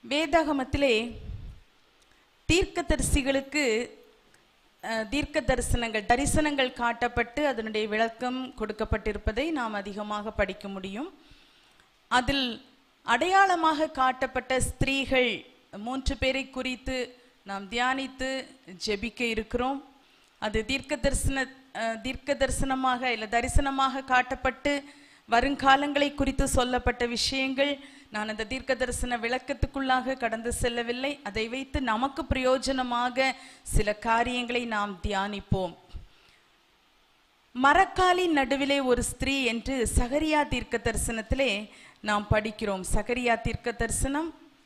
வேதாகமத்திலே தீர்க்கதரிசிகளுக்கு அஹ், தீர்க்க தரிசனங்கள் தரிசனங்கள் காட்டப்பட்டு அதனுடைய விளக்கம் கொடுக்கப்பட்டிருப்பதை நாம் அதிகமாக படிக்க முடியும் அதில் அடையாளமாக காட்டப்பட்ட ஸ்திரீகள் மூன்று பேரை குறித்து நாம் தியானித்து ஜெபிக்க இருக்கிறோம் அது தீர்க்க தரிசன அஹ், தீர்க்க தரிசனமாக இல்லை தரிசனமாக காட்டப்பட்டு வருங்காலங்களை குறித்து சொல்லப்பட்ட விஷயங்கள் நான் அந்த தீர்க்க தரிசன விளக்கத்துக்குள்ளாக கடந்து செல்லவில்லை அதை வைத்து நமக்கு பிரயோஜனமாக சில காரியங்களை நாம் தியானிப்போம் மரக்காலின் நடுவிலே ஒரு ஸ்திரீ என்று சகரியா தீர்க்க தரிசனத்திலே நாம் படிக்கிறோம் சகரியா தீர்க்க தரிசனம்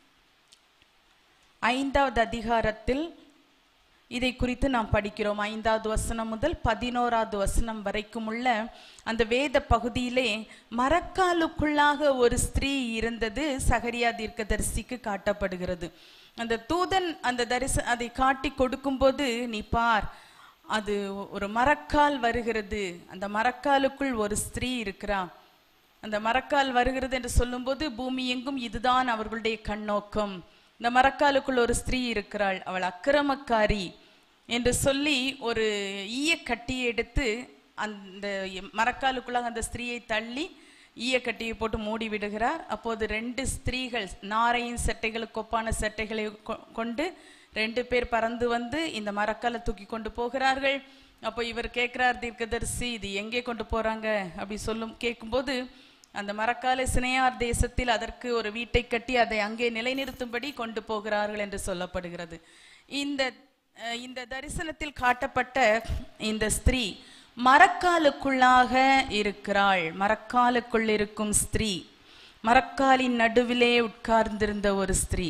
ஐந்தாவது அதிகாரத்தில் இதை குறித்து நாம் படிக்கிறோம் ஐந்தாவது வசனம் முதல் பதினோராவது வசனம் வரைக்கும் உள்ள அந்த வேத பகுதியிலே மரக்காலுக்குள்ளாக ஒரு ஸ்திரீ இருந்தது சகரியா தீர்க்கதரிசிக்கு காட்டப்படுகிறது அந்த தூதன் அந்த தரிச அதை காட்டி கொடுக்கும்போது நீ பார் அது ஒரு மரக்கால் வருகிறது அந்த மரக்காலுக்குள் ஒரு ஸ்திரீ இருக்கிறா அந்த மரக்கால் வருகிறது என்று சொல்லும்போது பூமி எங்கும் இதுதான் அவர்களுடைய கண்ணோக்கம் இந்த மரக்காலுக்குள் ஒரு ஸ்திரீ இருக்கிறாள் அவள் அக்கிரமக்காரி என்று சொல்லி ஒரு ஈய கட்டியை எடுத்து அந்த மரக்காலுக்குள்ளாக அந்த ஸ்திரீயை தள்ளி ஈய கட்டியை போட்டு மூடி விடுகிறார் அப்போது ரெண்டு ஸ்திரீகள் நாரையின் சட்டைகளுக்கு ஒப்பான சட்டைகளை கொ- கொண்டு ரெண்டு பேர் பறந்து வந்து இந்த மரக்காலை தூக்கி கொண்டு போகிறார்கள் அப்போ இவர் கேட்கிறார் தீர்க்கதரிசி இது எங்கே கொண்டு போறாங்க அப்படி சொல்லும் கேட்கும்போது அந்த மரக்காலை சினையார் தேசத்தில் அதற்கு ஒரு வீட்டை கட்டி அதை அங்கே நிலைநிறுத்தும்படி கொண்டு போகிறார்கள் என்று சொல்லப்படுகிறது இந்த அஹ், இந்த தரிசனத்தில் காட்டப்பட்ட இந்த ஸ்திரீ மரக்காலுக்குள்ளாக இருக்கிறாள் மரக்காலுக்குள் இருக்கும் ஸ்திரீ மரக்காலின் நடுவிலே உட்கார்ந்திருந்த ஒரு ஸ்திரீ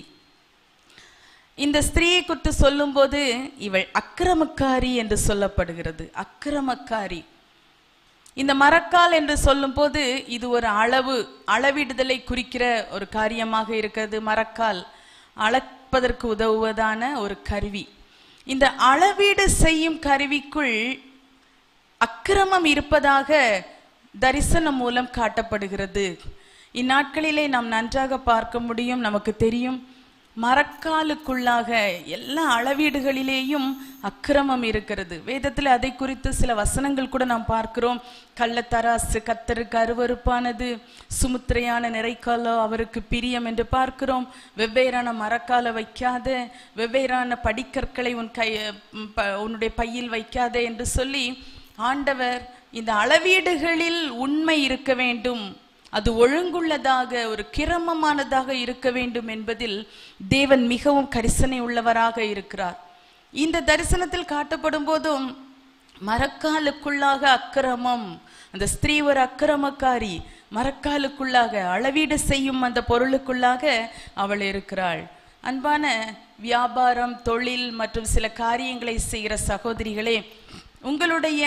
இந்த ஸ்திரீயை குறித்து சொல்லும்போது இவள் அக்கிரமக்காரி என்று சொல்லப்படுகிறது அக்கிரமக்காரி இந்த மரக்கால் என்று சொல்லும்போது இது ஒரு அளவு அளவிடுதலை குறிக்கிற ஒரு காரியமாக இருக்கிறது மரக்கால் அளப்பதற்கு உதவுவதான ஒரு கருவி இந்த அளவீடு செய்யும் கருவிக்குள் அக்கிரமம் இருப்பதாக தரிசனம் மூலம் காட்டப்படுகிறது இந்நாட்களிலே நாம் நன்றாக பார்க்க முடியும் நமக்கு தெரியும் மரக்காலுக்குள்ளாக எல்லா அளவீடுகளிலேயும் அக்கிரமம் இருக்கிறது வேதத்தில் அதை குறித்து சில வசனங்கள் கூட நாம் பார்க்கிறோம் கள்ளத்தராசு கத்தருக்கு அருவருப்பானது சுமுத்திரையான நிறைக்காலோ அவருக்கு பிரியம் என்று பார்க்கிறோம் வெவ்வேறான மரக்கால வைக்காத வெவ்வேறான படிக்கற்களை உன் கை ம், ப- உன்னுடைய பையில் வைக்காதே என்று சொல்லி ஆண்டவர் இந்த அளவீடுகளில் உண்மை இருக்க வேண்டும் அது ஒழுங்குள்ளதாக ஒரு கிரமமானதாக இருக்க வேண்டும் என்பதில் தேவன் மிகவும் கரிசனை உள்ளவராக இருக்கிறார் இந்த தரிசனத்தில் காட்டப்படும் போதும் மரக்காலுக்குள்ளாக அக்கிரமம் அந்த ஸ்திரீ ஒரு அக்கிரமக்காரி மரக்காலுக்குள்ளாக அளவீடு செய்யும் அந்த பொருளுக்குள்ளாக அவள் இருக்கிறாள் அன்பான வியாபாரம் தொழில் மற்றும் சில காரியங்களை செய்கிற சகோதரிகளே உங்களுடைய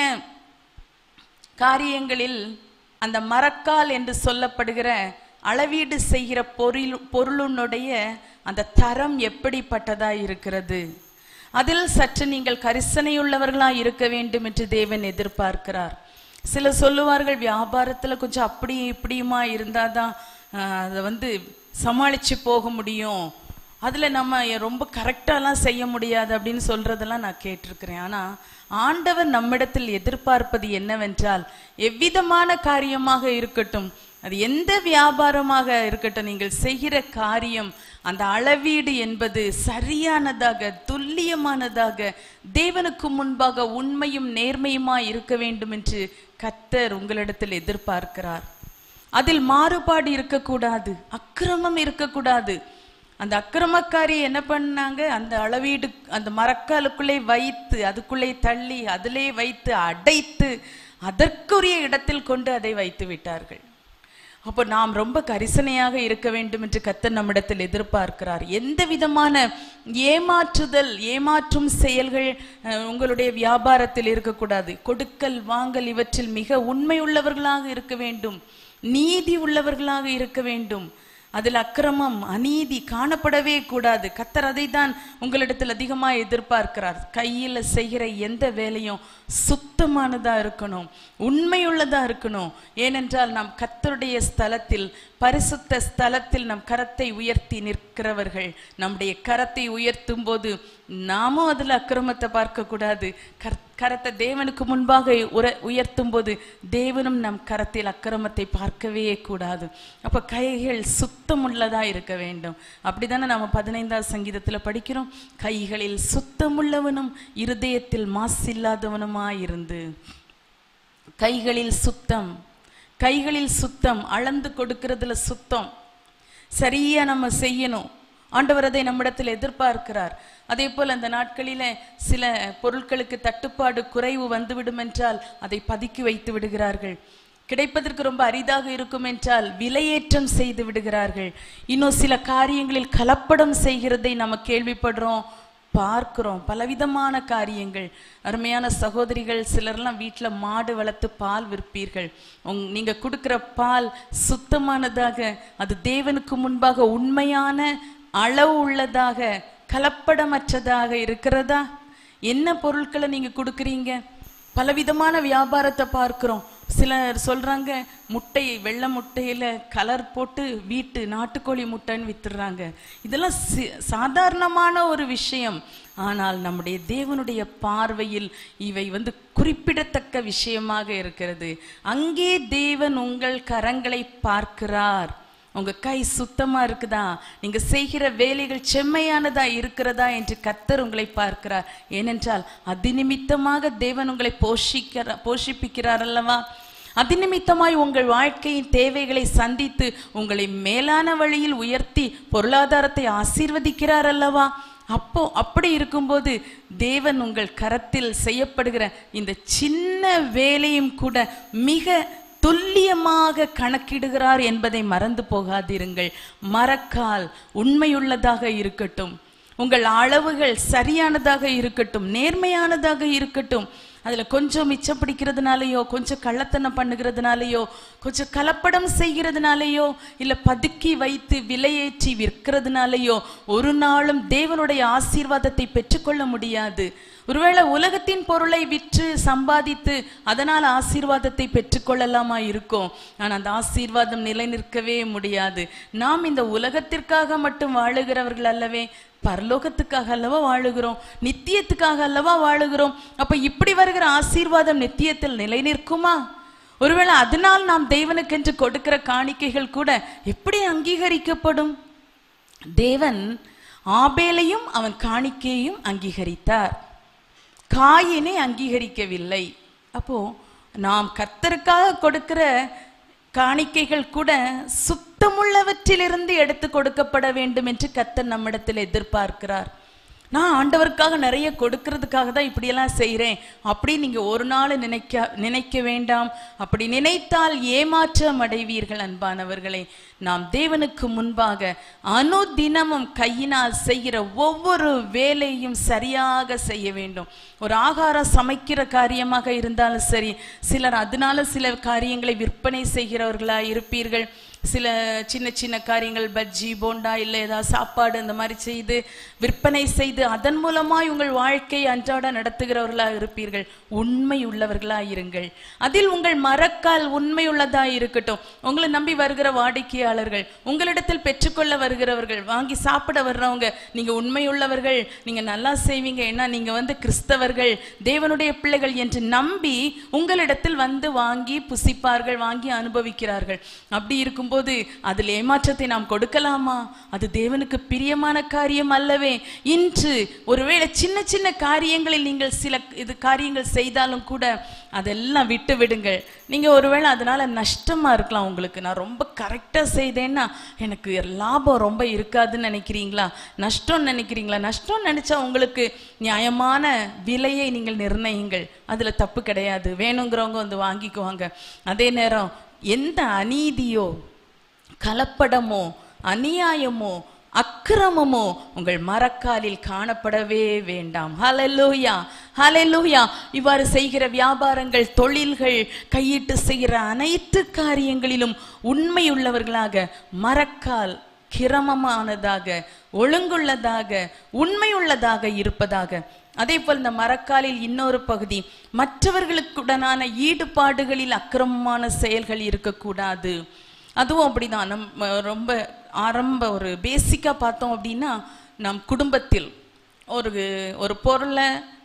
காரியங்களில் அந்த மரக்கால் என்று சொல்லப்படுகிற அளவீடு செய்கிற பொருள் பொருளுனுடைய அந்த தரம் எப்படிப்பட்டதா இருக்கிறது அதில் சற்று நீங்கள் கரிசனையுள்ளவர்களா இருக்க வேண்டும் என்று தேவன் எதிர்பார்க்கிறார் சில சொல்லுவார்கள் வியாபாரத்துல கொஞ்சம் அப்படி இப்படியுமா இருந்தாதான் ஆஹ், அதை வந்து சமாளிச்சு போக முடியும் அதுல நம்ம ரொம்ப கரெக்டாலாம் செய்ய முடியாது அப்படின்னு சொல்றதெல்லாம் நான் கேட்டிருக்கிறேன் ஆனா ஆண்டவர் நம்மிடத்தில் எதிர்பார்ப்பது என்னவென்றால் எவ்விதமான காரியமாக இருக்கட்டும் அது எந்த வியாபாரமாக இருக்கட்டும் நீங்கள் செய்கிற காரியம் அந்த அளவீடு என்பது சரியானதாக துல்லியமானதாக தேவனுக்கு முன்பாக உண்மையும் நேர்மையுமாய் இருக்க வேண்டும் என்று கத்தர் உங்களிடத்தில் எதிர்பார்க்கிறார் அதில் மாறுபாடு இருக்கக்கூடாது அக்கிரமம் இருக்கக்கூடாது அந்த அக்கிரமக்காரி என்ன பண்ணாங்க அந்த அளவீடு அந்த மரக்காலுக்குள்ளே வைத்து அதுக்குள்ளே தள்ளி அதிலே வைத்து அடைத்து அதற்குரிய இடத்தில் கொண்டு அதை வைத்து விட்டார்கள் அப்போ நாம் ரொம்ப கரிசனையாக இருக்க வேண்டும் என்று கத்தர் நம்மிடத்தில் எதிர்பார்க்கிறார் எந்த விதமான ஏமாற்றுதல் ஏமாற்றும் செயல்கள் அஹ், உங்களுடைய வியாபாரத்தில் இருக்கக்கூடாது கொடுக்கல் வாங்கல் இவற்றில் மிக உண்மை உள்ளவர்களாக இருக்க வேண்டும் நீதி உள்ளவர்களாக இருக்க வேண்டும் அதில் அக்கிரமம் அநீதி காணப்படவே கூடாது கத்தர் அதை தான் உங்களிடத்தில் அதிகமாக எதிர்பார்க்கிறார் கையில் செய்கிற எந்த வேலையும் சுத்தமானதா இருக்கணும் உண்மையுள்ளதா இருக்கணும் ஏனென்றால் நாம் கத்தருடைய ஸ்தலத்தில் பரிசுத்த ஸ்தலத்தில் நம் கரத்தை உயர்த்தி நிற்கிறவர்கள் நம்முடைய கரத்தை உயர்த்தும் போது நாமும் அதில் அக்கிரமத்தை பார்க்க கூடாது கர் கரத்தை தேவனுக்கு முன்பாக உர உயர்த்தும் போது தேவனும் நம் கரத்தில் அக்கிரமத்தை பார்க்கவே கூடாது அப்ப கைகள் சுத்தமுள்ளதா இருக்க வேண்டும் அப்படிதானே நாம பதினைந்தாவது சங்கீதத்துல படிக்கிறோம் கைகளில் சுத்தமுள்ளவனும் இருதயத்தில் மாசில்லாதவனுமாயிருந்து கைகளில் சுத்தம் கைகளில் சுத்தம் அளந்து கொடுக்கறதுல சுத்தம் சரியா நம்ம செய்யணும் ஆண்டவர் அதை நம்மிடத்தில் எதிர்பார்க்கிறார் அதே போல் அந்த நாட்களில சில பொருட்களுக்கு தட்டுப்பாடு குறைவு வந்துவிடும் என்றால் அதை பதுக்கி வைத்து விடுகிறார்கள் கிடைப்பதற்கு ரொம்ப அரிதாக இருக்கும் என்றால் விலையேற்றம் செய்து விடுகிறார்கள் இன்னும் சில காரியங்களில் கலப்படம் செய்கிறதை நம்ம கேள்விப்படுறோம் பார்க்கிறோம் பலவிதமான காரியங்கள் அருமையான சகோதரிகள் சிலர்லாம் வீட்டில் மாடு வளர்த்து பால் விற்பீர்கள் உங் நீங்க கொடுக்கிற பால் சுத்தமானதாக அது தேவனுக்கு முன்பாக உண்மையான அளவு உள்ளதாக கலப்படமற்றதாக இருக்கிறதா என்ன பொருட்களை நீங்க கொடுக்குறீங்க பலவிதமான வியாபாரத்தை பார்க்கிறோம் சிலர் சொல்றாங்க முட்டை வெள்ளை முட்டையில கலர் போட்டு வீட்டு நாட்டுக்கோழி முட்டைன்னு வித்துடுறாங்க இதெல்லாம் சி- சாதாரணமான ஒரு விஷயம் ஆனால் நம்முடைய தேவனுடைய பார்வையில் இவை வந்து குறிப்பிடத்தக்க விஷயமாக இருக்கிறது அங்கே தேவன் உங்கள் கரங்களை பார்க்கிறார் உங்க கை சுத்தமா இருக்குதா நீங்க செய்கிற வேலைகள் செம்மையானதா இருக்கிறதா என்று கத்தர் உங்களை பார்க்கிறார் ஏனென்றால் அதிநிமித்தமாக தேவன் உங்களை போஷிக்கிற போஷிப்பிக்கிறார் அல்லவா அதிநிமித்தமாய் உங்கள் வாழ்க்கையின் தேவைகளை சந்தித்து உங்களை மேலான வழியில் உயர்த்தி பொருளாதாரத்தை ஆசீர்வதிக்கிறார் அல்லவா அப்போ அப்படி இருக்கும்போது தேவன் உங்கள் கரத்தில் செய்யப்படுகிற இந்த சின்ன வேலையும் கூட மிக துல்லியமாக கணக்கிடுகிறார் என்பதை மறந்து போகாதிருங்கள் மறக்கால் உண்மையுள்ளதாக இருக்கட்டும் உங்கள் அளவுகள் சரியானதாக இருக்கட்டும் நேர்மையானதாக இருக்கட்டும் அதுல கொஞ்சம் மிச்சம் பிடிக்கிறதுனாலயோ கொஞ்சம் கள்ளத்தனம் பண்ணுகிறதுனாலயோ கொஞ்சம் கலப்படம் செய்கிறதுனாலயோ இல்ல பதுக்கி வைத்து விலையேற்றி விற்கிறதுனாலயோ ஒரு நாளும் தேவனுடைய ஆசீர்வாதத்தை பெற்றுக்கொள்ள முடியாது ஒருவேளை உலகத்தின் பொருளை விற்று சம்பாதித்து அதனால் ஆசீர்வாதத்தை பெற்றுக்கொள்ளலாமா இருக்கும் ஆனால் அந்த ஆசீர்வாதம் நிலை நிற்கவே முடியாது நாம் இந்த உலகத்திற்காக மட்டும் வாழுகிறவர்கள் அல்லவே பரலோகத்துக்காக அல்லவா வாழுகிறோம் நித்தியத்துக்காக அல்லவா வாழுகிறோம் அப்ப இப்படி வருகிற ஆசீர்வாதம் நித்தியத்தில் நிலை நிற்குமா ஒருவேளை அதனால் நாம் தேவனுக்கென்று கொடுக்கிற காணிக்கைகள் கூட எப்படி அங்கீகரிக்கப்படும் தேவன் ஆபேலையும் அவன் காணிக்கையையும் அங்கீகரித்தார் காயினை அங்கீகரிக்கவில்லை அப்போ நாம் கர்த்தருக்காக கொடுக்கிற காணிக்கைகள் கூட சுத்தமுள்ளவற்றிலிருந்து எடுத்து கொடுக்கப்பட வேண்டும் என்று கர்த்தர் நம்மிடத்தில் எதிர்பார்க்கிறார் நான் ஆண்டவருக்காக நிறைய கொடுக்கறதுக்காக தான் இப்படியெல்லாம் செய்கிறேன் அப்படி நீங்க ஒரு நாள் நினைக்க நினைக்க வேண்டாம் அப்படி நினைத்தால் ஏமாற்றம் அடைவீர்கள் அன்பானவர்களே நாம் தேவனுக்கு முன்பாக அனுதினமும் கையினால் செய்கிற ஒவ்வொரு வேலையும் சரியாக செய்ய வேண்டும் ஒரு ஆகாரம் சமைக்கிற காரியமாக இருந்தாலும் சரி சிலர் அதனால சில காரியங்களை விற்பனை செய்கிறவர்களா இருப்பீர்கள் சில சின்ன சின்ன காரியங்கள் பஜ்ஜி போண்டா இல்லை ஏதாவது சாப்பாடு அந்த மாதிரி செய்து விற்பனை செய்து அதன் மூலமாய் உங்கள் வாழ்க்கை அன்றாட நடத்துகிறவர்களாக இருப்பீர்கள் உண்மை உள்ளவர்களாக இருங்கள் அதில் உங்கள் மரக்கால் உண்மை உள்ளதா இருக்கட்டும் உங்களை நம்பி வருகிற வாடிக்கையாளர்கள் உங்களிடத்தில் பெற்றுக்கொள்ள வருகிறவர்கள் வாங்கி சாப்பிட வர்றவங்க நீங்க உண்மை உள்ளவர்கள் நீங்க நல்லா செய்வீங்க ஏன்னா நீங்க வந்து கிறிஸ்தவர்கள் தேவனுடைய பிள்ளைகள் என்று நம்பி உங்களிடத்தில் வந்து வாங்கி புசிப்பார்கள் வாங்கி அனுபவிக்கிறார்கள் அப்படி இருக்கும்போது அதில் ஏமாற்றத்தை நாம் கொடுக்கலாமா அது தேவனுக்கு பிரியமான காரியம் அல்லவே இன்று ஒருவேளை சின்ன சின்ன காரியங்களில் நீங்கள் சில இது காரியங்கள் செய்தாலும் கூட அதெல்லாம் விட்டு விடுங்கள் நீங்க ஒருவேளை அதனால நஷ்டமா இருக்கலாம் உங்களுக்கு நான் ரொம்ப கரெக்டா செய்தேன்னா எனக்கு லாபம் ரொம்ப இருக்காதுன்னு நினைக்கிறீங்களா நஷ்டம் நினைக்கிறீங்களா நஷ்டம் நினைச்சா உங்களுக்கு நியாயமான விலையை நீங்கள் நிர்ணயிங்கள் அதுல தப்பு கிடையாது வேணுங்கிறவங்க வந்து வாங்கிக்குவாங்க அதே நேரம் எந்த அநீதியோ கலப்படமோ அநியாயமோ அக்கிரமமோ உங்கள் மரக்காலில் காணப்படவே வேண்டாம் ஹalleluya ஹalleluya இவ்வாறு செய்கிற வியாபாரங்கள் தொழில்கள் கையிட்டு செய்கிற அனைத்து காரியங்களிலும் உண்மையுள்ளவர்களாக மரக்கால் கிரமமானதாக ஒழுங்குள்ளதாக உண்மையுள்ளதாக இருப்பதாக அதே போல் இந்த மரக்காலில் இன்னொரு பகுதி மற்றவர்களுக்குடனான ஈடுபாடுகளில் அக்கிரமமான செயல்கள் இருக்கக்கூடாது அதுவும் அப்படிதான் நம்ம ரொம்ப ஆரம்ப ஒரு பேசிக்கா பார்த்தோம் அப்படின்னா நம் குடும்பத்தில் ஒரு ஒரு பொருளை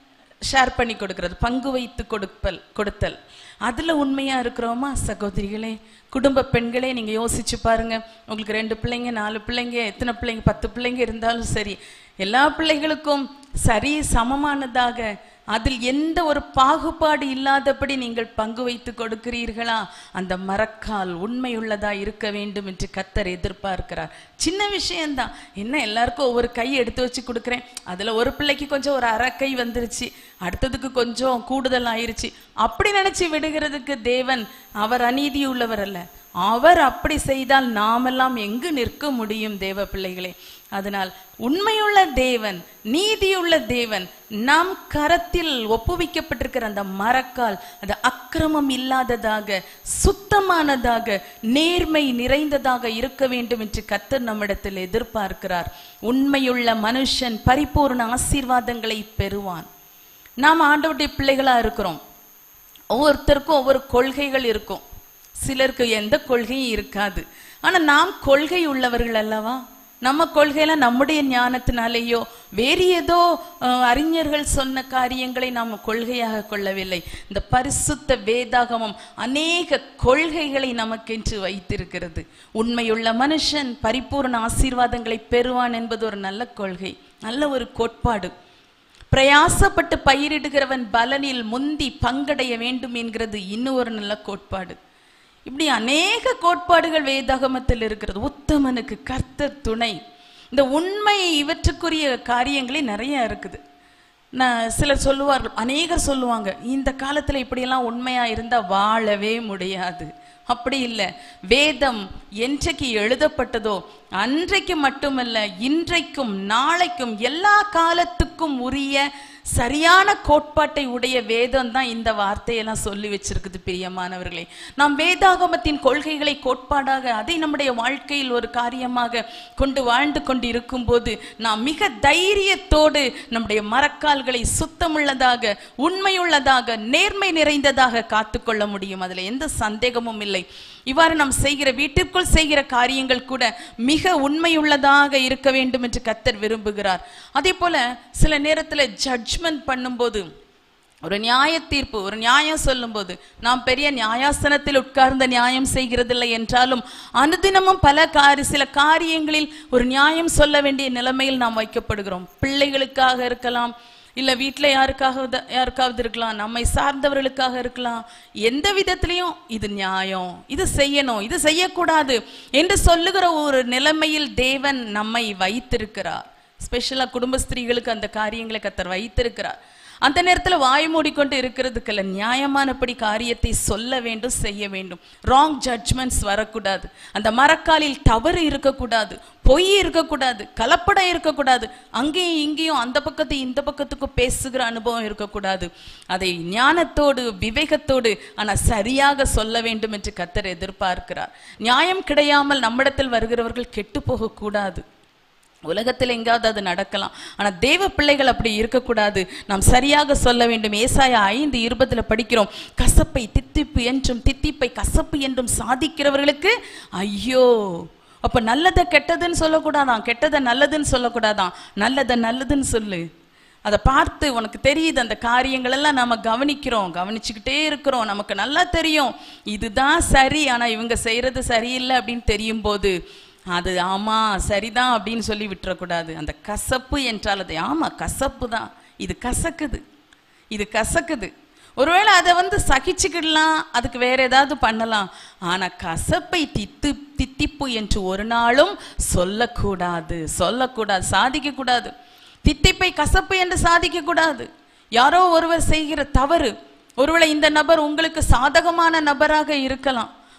ஷேர் பண்ணி கொடுக்கிறது பங்கு வைத்து கொடுப்பல் கொடுத்தல் அதுல உண்மையா இருக்கிறோமா சகோதரிகளே குடும்ப பெண்களே நீங்க யோசிச்சு பாருங்க உங்களுக்கு ரெண்டு பிள்ளைங்க நாலு பிள்ளைங்க எத்தனை பிள்ளைங்க பத்து பிள்ளைங்க இருந்தாலும் சரி எல்லா பிள்ளைகளுக்கும் சரி சமமானதாக அதில் எந்த ஒரு பாகுபாடு இல்லாதபடி நீங்கள் பங்கு வைத்து கொடுக்கிறீர்களா அந்த மரக்கால் உண்மையுள்ளதா இருக்க வேண்டும் என்று கத்தர் எதிர்பார்க்கிறார் சின்ன விஷயம்தான் என்ன எல்லாருக்கும் ஒவ்வொரு கை எடுத்து வச்சு கொடுக்குறேன் அதுல ஒரு பிள்ளைக்கு கொஞ்சம் ஒரு அரை கை வந்துருச்சு அடுத்ததுக்கு கொஞ்சம் கூடுதல் ஆயிருச்சு அப்படி நினைச்சு விடுகிறதுக்கு தேவன் அவர் அநீதி உள்ளவர் அல்ல அவர் அப்படி செய்தால் நாமெல்லாம் எங்கு நிற்க முடியும் தேவ பிள்ளைகளே அதனால் உண்மையுள்ள தேவன் நீதியுள்ள தேவன் நம் கரத்தில் ஒப்புவிக்கப்பட்டிருக்கிற அந்த மரக்கால் அது அக்கிரமம் இல்லாததாக சுத்தமானதாக நேர்மை நிறைந்ததாக இருக்க வேண்டும் என்று கத்தர் நம்மிடத்தில் எதிர்பார்க்கிறார் உண்மையுள்ள மனுஷன் பரிபூர்ண ஆசீர்வாதங்களை பெறுவான் நாம் ஆண்டவருடைய பிள்ளைகளா இருக்கிறோம் ஒவ்வொருத்தருக்கும் ஒவ்வொரு கொள்கைகள் இருக்கும் சிலருக்கு எந்த கொள்கையும் இருக்காது ஆனா நாம் கொள்கை உள்ளவர்கள் அல்லவா நம்ம கொள்கையில நம்முடைய ஞானத்தினாலேயோ வேறு ஏதோ அஹ், அறிஞர்கள் சொன்ன காரியங்களை நாம் கொள்கையாக கொள்ளவில்லை இந்த பரிசுத்த வேதாகமம் அநேக கொள்கைகளை நமக்கென்று வைத்திருக்கிறது உண்மையுள்ள மனுஷன் பரிபூர்ண ஆசீர்வாதங்களை பெறுவான் என்பது ஒரு நல்ல கொள்கை நல்ல ஒரு கோட்பாடு பிரயாசப்பட்டு பயிரிடுகிறவன் பலனில் முந்தி பங்கடைய வேண்டும் என்கிறது இன்னும் ஒரு நல்ல கோட்பாடு இப்படி அநேக கோட்பாடுகள் வேதாகமத்தில் இருக்கிறது உத்தமனுக்கு கர்த்தர் துணை இந்த உண்மை இவற்றுக்குரிய காரியங்களே நிறைய இருக்குது நான் சிலர் சொல்லுவார்கள் அநேகர் சொல்லுவாங்க இந்த காலத்துல இப்படியெல்லாம் உண்மையா இருந்தா வாழவே முடியாது அப்படி இல்லை வேதம் என்றைக்கு எழுதப்பட்டதோ அன்றைக்கு மட்டுமல்ல இன்றைக்கும் நாளைக்கும் எல்லா காலத்துக்கும் உரிய சரியான கோட்பாட்டை உடைய வேதம் தான் இந்த வார்த்தையெல்லாம் சொல்லி வச்சிருக்குது பிரியமானவர்களே நாம் வேதாகமத்தின் கொள்கைகளை கோட்பாடாக அதை நம்முடைய வாழ்க்கையில் ஒரு காரியமாக கொண்டு வாழ்ந்து கொண்டு இருக்கும்போது நாம் மிக தைரியத்தோடு நம்முடைய மரக்கால்களை சுத்தமுள்ளதாக உண்மையுள்ளதாக நேர்மை நிறைந்ததாக காத்துக்கொள்ள முடியும் அதுல எந்த சந்தேகமும் இல்லை இவ்வாறு நாம் செய்கிற வீட்டிற்குள் செய்கிற காரியங்கள் கூட மிக உண்மையுள்ளதாக இருக்க வேண்டும் என்று கத்தர் விரும்புகிறார் அதே போல சில நேரத்துல ஜட்ஜ்மெண்ட் பண்ணும்போது ஒரு நியாய தீர்ப்பு ஒரு நியாயம் சொல்லும்போது நாம் பெரிய நியாயாசனத்தில் உட்கார்ந்த நியாயம் செய்கிறதில்லை என்றாலும் அனுதினமும் பல காரி சில காரியங்களில் ஒரு நியாயம் சொல்ல வேண்டிய நிலைமையில் நாம் வைக்கப்படுகிறோம் பிள்ளைகளுக்காக இருக்கலாம் இல்ல வீட்ல யாருக்காக யாருக்காவது இருக்கலாம் நம்மை சார்ந்தவர்களுக்காக இருக்கலாம் எந்த விதத்திலையும் இது நியாயம் இது செய்யணும் இது செய்யக்கூடாது என்று சொல்லுகிற ஒரு நிலைமையில் தேவன் நம்மை வைத்திருக்கிறார் ஸ்பெஷலா குடும்ப ஸ்திரீகளுக்கு அந்த காரியங்களை கத்தர் வைத்திருக்கிறார் அந்த நேரத்துல வாய் மூடிக்கொண்டு இருக்கிறதுக்கல்ல நியாயமானபடி காரியத்தை சொல்ல வேண்டும் செய்ய வேண்டும் ராங் ஜட்ஜ்மெண்ட்ஸ் வரக்கூடாது அந்த மரக்காலில் தவறு இருக்கக்கூடாது பொய் இருக்கக்கூடாது கலப்படம் இருக்கக்கூடாது அங்கேயும் இங்கேயும் அந்த பக்கத்து இந்த பக்கத்துக்கும் பேசுகிற அனுபவம் இருக்கக்கூடாது அதை ஞானத்தோடு விவேகத்தோடு ஆனா சரியாக சொல்ல வேண்டும் என்று கத்தர் எதிர்பார்க்கிறார் நியாயம் கிடையாமல் நம்மிடத்தில் வருகிறவர்கள் கெட்டு போகக்கூடாது உலகத்தில் எங்காவது அது நடக்கலாம் ஆனா தேவ பிள்ளைகள் அப்படி இருக்கக்கூடாது நாம் சரியாக சொல்ல வேண்டும் ஏசாயா ஐந்து இருபதுல படிக்கிறோம் கசப்பை தித்திப்பு என்றும் தித்திப்பை கசப்பு என்றும் சாதிக்கிறவர்களுக்கு ஐயோ அப்ப நல்லதை கெட்டதுன்னு சொல்லக்கூடாதான் கெட்டதை நல்லதுன்னு சொல்லக்கூடாதான் நல்லதை நல்லதுன்னு சொல்லு அதை பார்த்து உனக்கு தெரியுது அந்த காரியங்கள் எல்லாம் நாம கவனிக்கிறோம் கவனிச்சுக்கிட்டே இருக்கிறோம் நமக்கு நல்லா தெரியும் இதுதான் சரி ஆனா இவங்க செய்யறது சரியில்லை அப்படின்னு தெரியும் போது அது ஆமா சரிதான் அப்படின்னு சொல்லி விட்டுறக்கூடாது அந்த கசப்பு என்றால் அது ஆமா கசப்பு தான் இது கசக்குது இது கசக்குது ஒருவேளை அதை வந்து சகிச்சுக்கிடலாம் அதுக்கு வேற ஏதாவது பண்ணலாம் ஆனா கசப்பை தித்து தித்திப்பு என்று ஒரு நாளும் சொல்லக்கூடாது சொல்லக்கூடாது சாதிக்க கூடாது தித்திப்பை கசப்பு என்று சாதிக்க கூடாது யாரோ ஒருவர் செய்கிற தவறு ஒருவேளை இந்த நபர் உங்களுக்கு சாதகமான நபராக இருக்கலாம்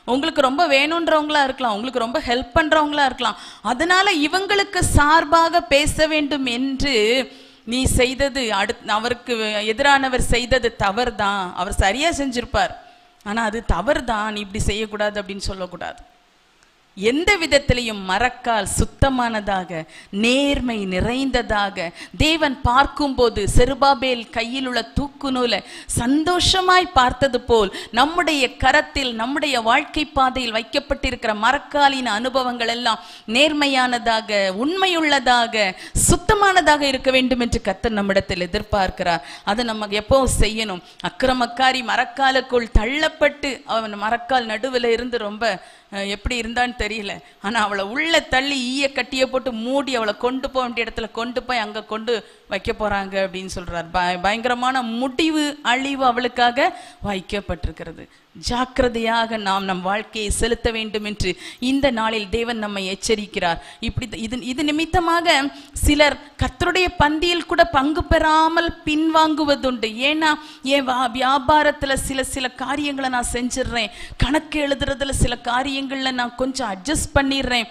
உங்களுக்கு ரொம்ப வேணுன்றவங்களா இருக்கலாம் உங்களுக்கு ரொம்ப ஹெல்ப் பண்றவங்களா இருக்கலாம் அதனால இவங்களுக்கு சார்பாக பேச வேண்டும் என்று நீ செய்தது அடுத் அவருக்கு எதிரானவர் செய்தது தவறுதான் அவர் சரியா செஞ்சிருப்பார் ஆனா அது தவறுதான் நீ இப்படி செய்யக்கூடாது அப்படின்னு சொல்லக்கூடாது எந்த விதத்திலையும் மறக்கால் சுத்தமானதாக நேர்மை நிறைந்ததாக தேவன் பார்க்கும்போது செருபாபேல் கையில் உள்ள தூக்கு நூலை சந்தோஷமாய் பார்த்தது போல் நம்முடைய கரத்தில் நம்முடைய வாழ்க்கை பாதையில் வைக்கப்பட்டிருக்கிற மரக்காலின் அனுபவங்கள் எல்லாம் நேர்மையானதாக உண்மையுள்ளதாக சுத்தமானதாக இருக்க வேண்டும் என்று கத்தர் நம்மிடத்தில் எதிர்பார்க்கிறார் அதை நம்ம எப்பவும் செய்யணும் அக்கிரமக்காரி மரக்காலுக்குள் தள்ளப்பட்டு அவன் மரக்கால் நடுவில் இருந்து ரொம்ப அஹ், எப்படி இருந்தான்னு தெரியல ஆனா அவளை உள்ள தள்ளி ஈய கட்டிய போட்டு மூடி அவளை கொண்டு போக வேண்டிய இடத்துல கொண்டு போய் அங்க கொண்டு வைக்க போறாங்க அப்படின்னு சொல்றார் பய- பயங்கரமான முடிவு அழிவு அவளுக்காக வைக்கப்பட்டிருக்கிறது ஜாக்கிரதையாக நாம் நம் வாழ்க்கையை செலுத்த வேண்டும் என்று இந்த நாளில் தேவன் நம்மை எச்சரிக்கிறார் இப்படி இது இது நிமித்தமாக சிலர் கர்த்தருடைய பந்தியில் கூட பங்கு பெறாமல் பின்வாங்குவதுண்டு ஏன்னா என் வா- வியாபாரத்துல சில சில காரியங்களை நான் செஞ்சிடுறேன் கணக்கு எழுதுறதுல சில காரியங்கள்ல நான் கொஞ்சம் அட்ஜஸ்ட் பண்ணிடுறேன்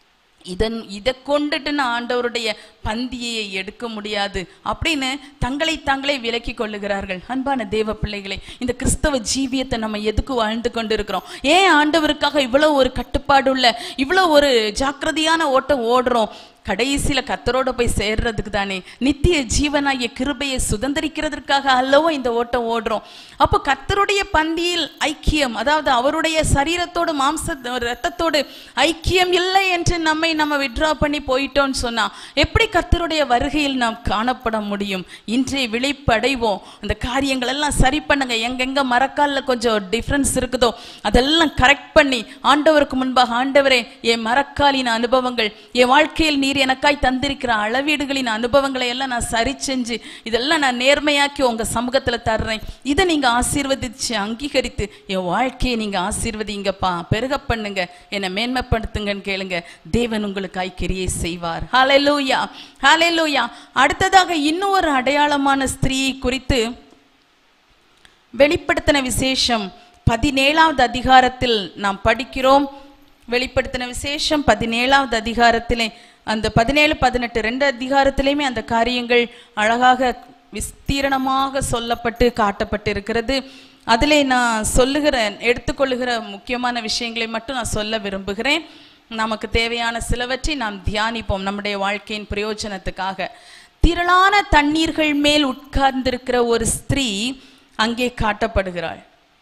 இதன் இதை கொண்டுட்டு நான் ஆண்டவருடைய பந்தியை எடுக்க முடியாது அப்படின்னு தங்களை தாங்களே விலக்கி கொள்ளுகிறார்கள் அன்பான தேவ பிள்ளைகளே இந்த கிறிஸ்தவ ஜீவியத்தை நம்ம எதுக்கு வாழ்ந்து கொண்டு இருக்கிறோம் ஏன் ஆண்டவருக்காக இவ்வளவு ஒரு கட்டுப்பாடு உள்ள இவ்வளவு ஒரு ஜாக்கிரதையான ஓட்டம் ஓடுறோம் கடைசியில கத்தரோட போய் சேர்றதுக்கு தானே நித்திய ஜீவனாகிய கிருபையை சுதந்திரிக்கிறதற்காக அல்லவோ இந்த ஓட்டம் ஓடுறோம் அப்போ கத்தருடைய பந்தியில் ஐக்கியம் அதாவது அவருடைய சரீரத்தோடு மாம்ச ரத்தத்தோடு ஐக்கியம் இல்லை என்று நம்மை நம்ம விட்ரா பண்ணி போயிட்டோம்னு சொன்னா எப்படி கர்த்தருடைய வருகையில் நாம் காணப்பட முடியும் இன்றைய விழிப்படைவோம் அந்த காரியங்கள் எல்லாம் சரி பண்ணுங்க எங்கெங்க மரக்கால்ல கொஞ்சம் டிஃப்ரென்ஸ் இருக்குதோ அதெல்லாம் கரெக்ட் பண்ணி ஆண்டவருக்கு முன்பாக ஆண்டவரே என் மரக்காலின் அனுபவங்கள் என் வாழ்க்கையில் நீர் எனக்காய் தந்திருக்கிற அளவீடுகளின் அனுபவங்களை எல்லாம் நான் சரி செஞ்சு இதெல்லாம் நான் நேர்மையாக்கி உங்க சமூகத்துல தர்றேன் இதை நீங்க ஆசீர்வதிச்சு அங்கீகரித்து என் வாழ்க்கையை நீங்க ஆசீர்வதிங்கப்பா பெருக பண்ணுங்க என்னை மேன்மைப்படுத்துங்கன்னு கேளுங்க தேவன் உங்களுக்காய் கிரியை செய்வார் ஹalleluya ஹalleluya அடுத்ததாக இன்னும் ஒரு அடையாளமான ஸ்திரீயை குறித்து வெளிப்படுத்தின விசேஷம் பதினேழாவது அதிகாரத்தில் நாம் படிக்கிறோம் வெளிப்படுத்தின விசேஷம் பதினேழாவது அதிகாரத்திலே அந்த பதினேழு பதினெட்டு ரெண்டு அதிகாரத்திலையுமே அந்த காரியங்கள் அழகாக விஸ்தீரணமாக சொல்லப்பட்டு காட்டப்பட்டிருக்கிறது அதிலே நான் சொல்லுகிற எடுத்துக்கொள்ளுகிற முக்கியமான விஷயங்களை மட்டும் நான் சொல்ல விரும்புகிறேன் நமக்கு தேவையான சிலவற்றை நாம் தியானிப்போம் நம்முடைய வாழ்க்கையின் பிரயோஜனத்துக்காக திரளான தண்ணீர்கள் மேல் உட்கார்ந்திருக்கிற ஒரு ஸ்திரீ அங்கே காட்டப்படுகிறாள்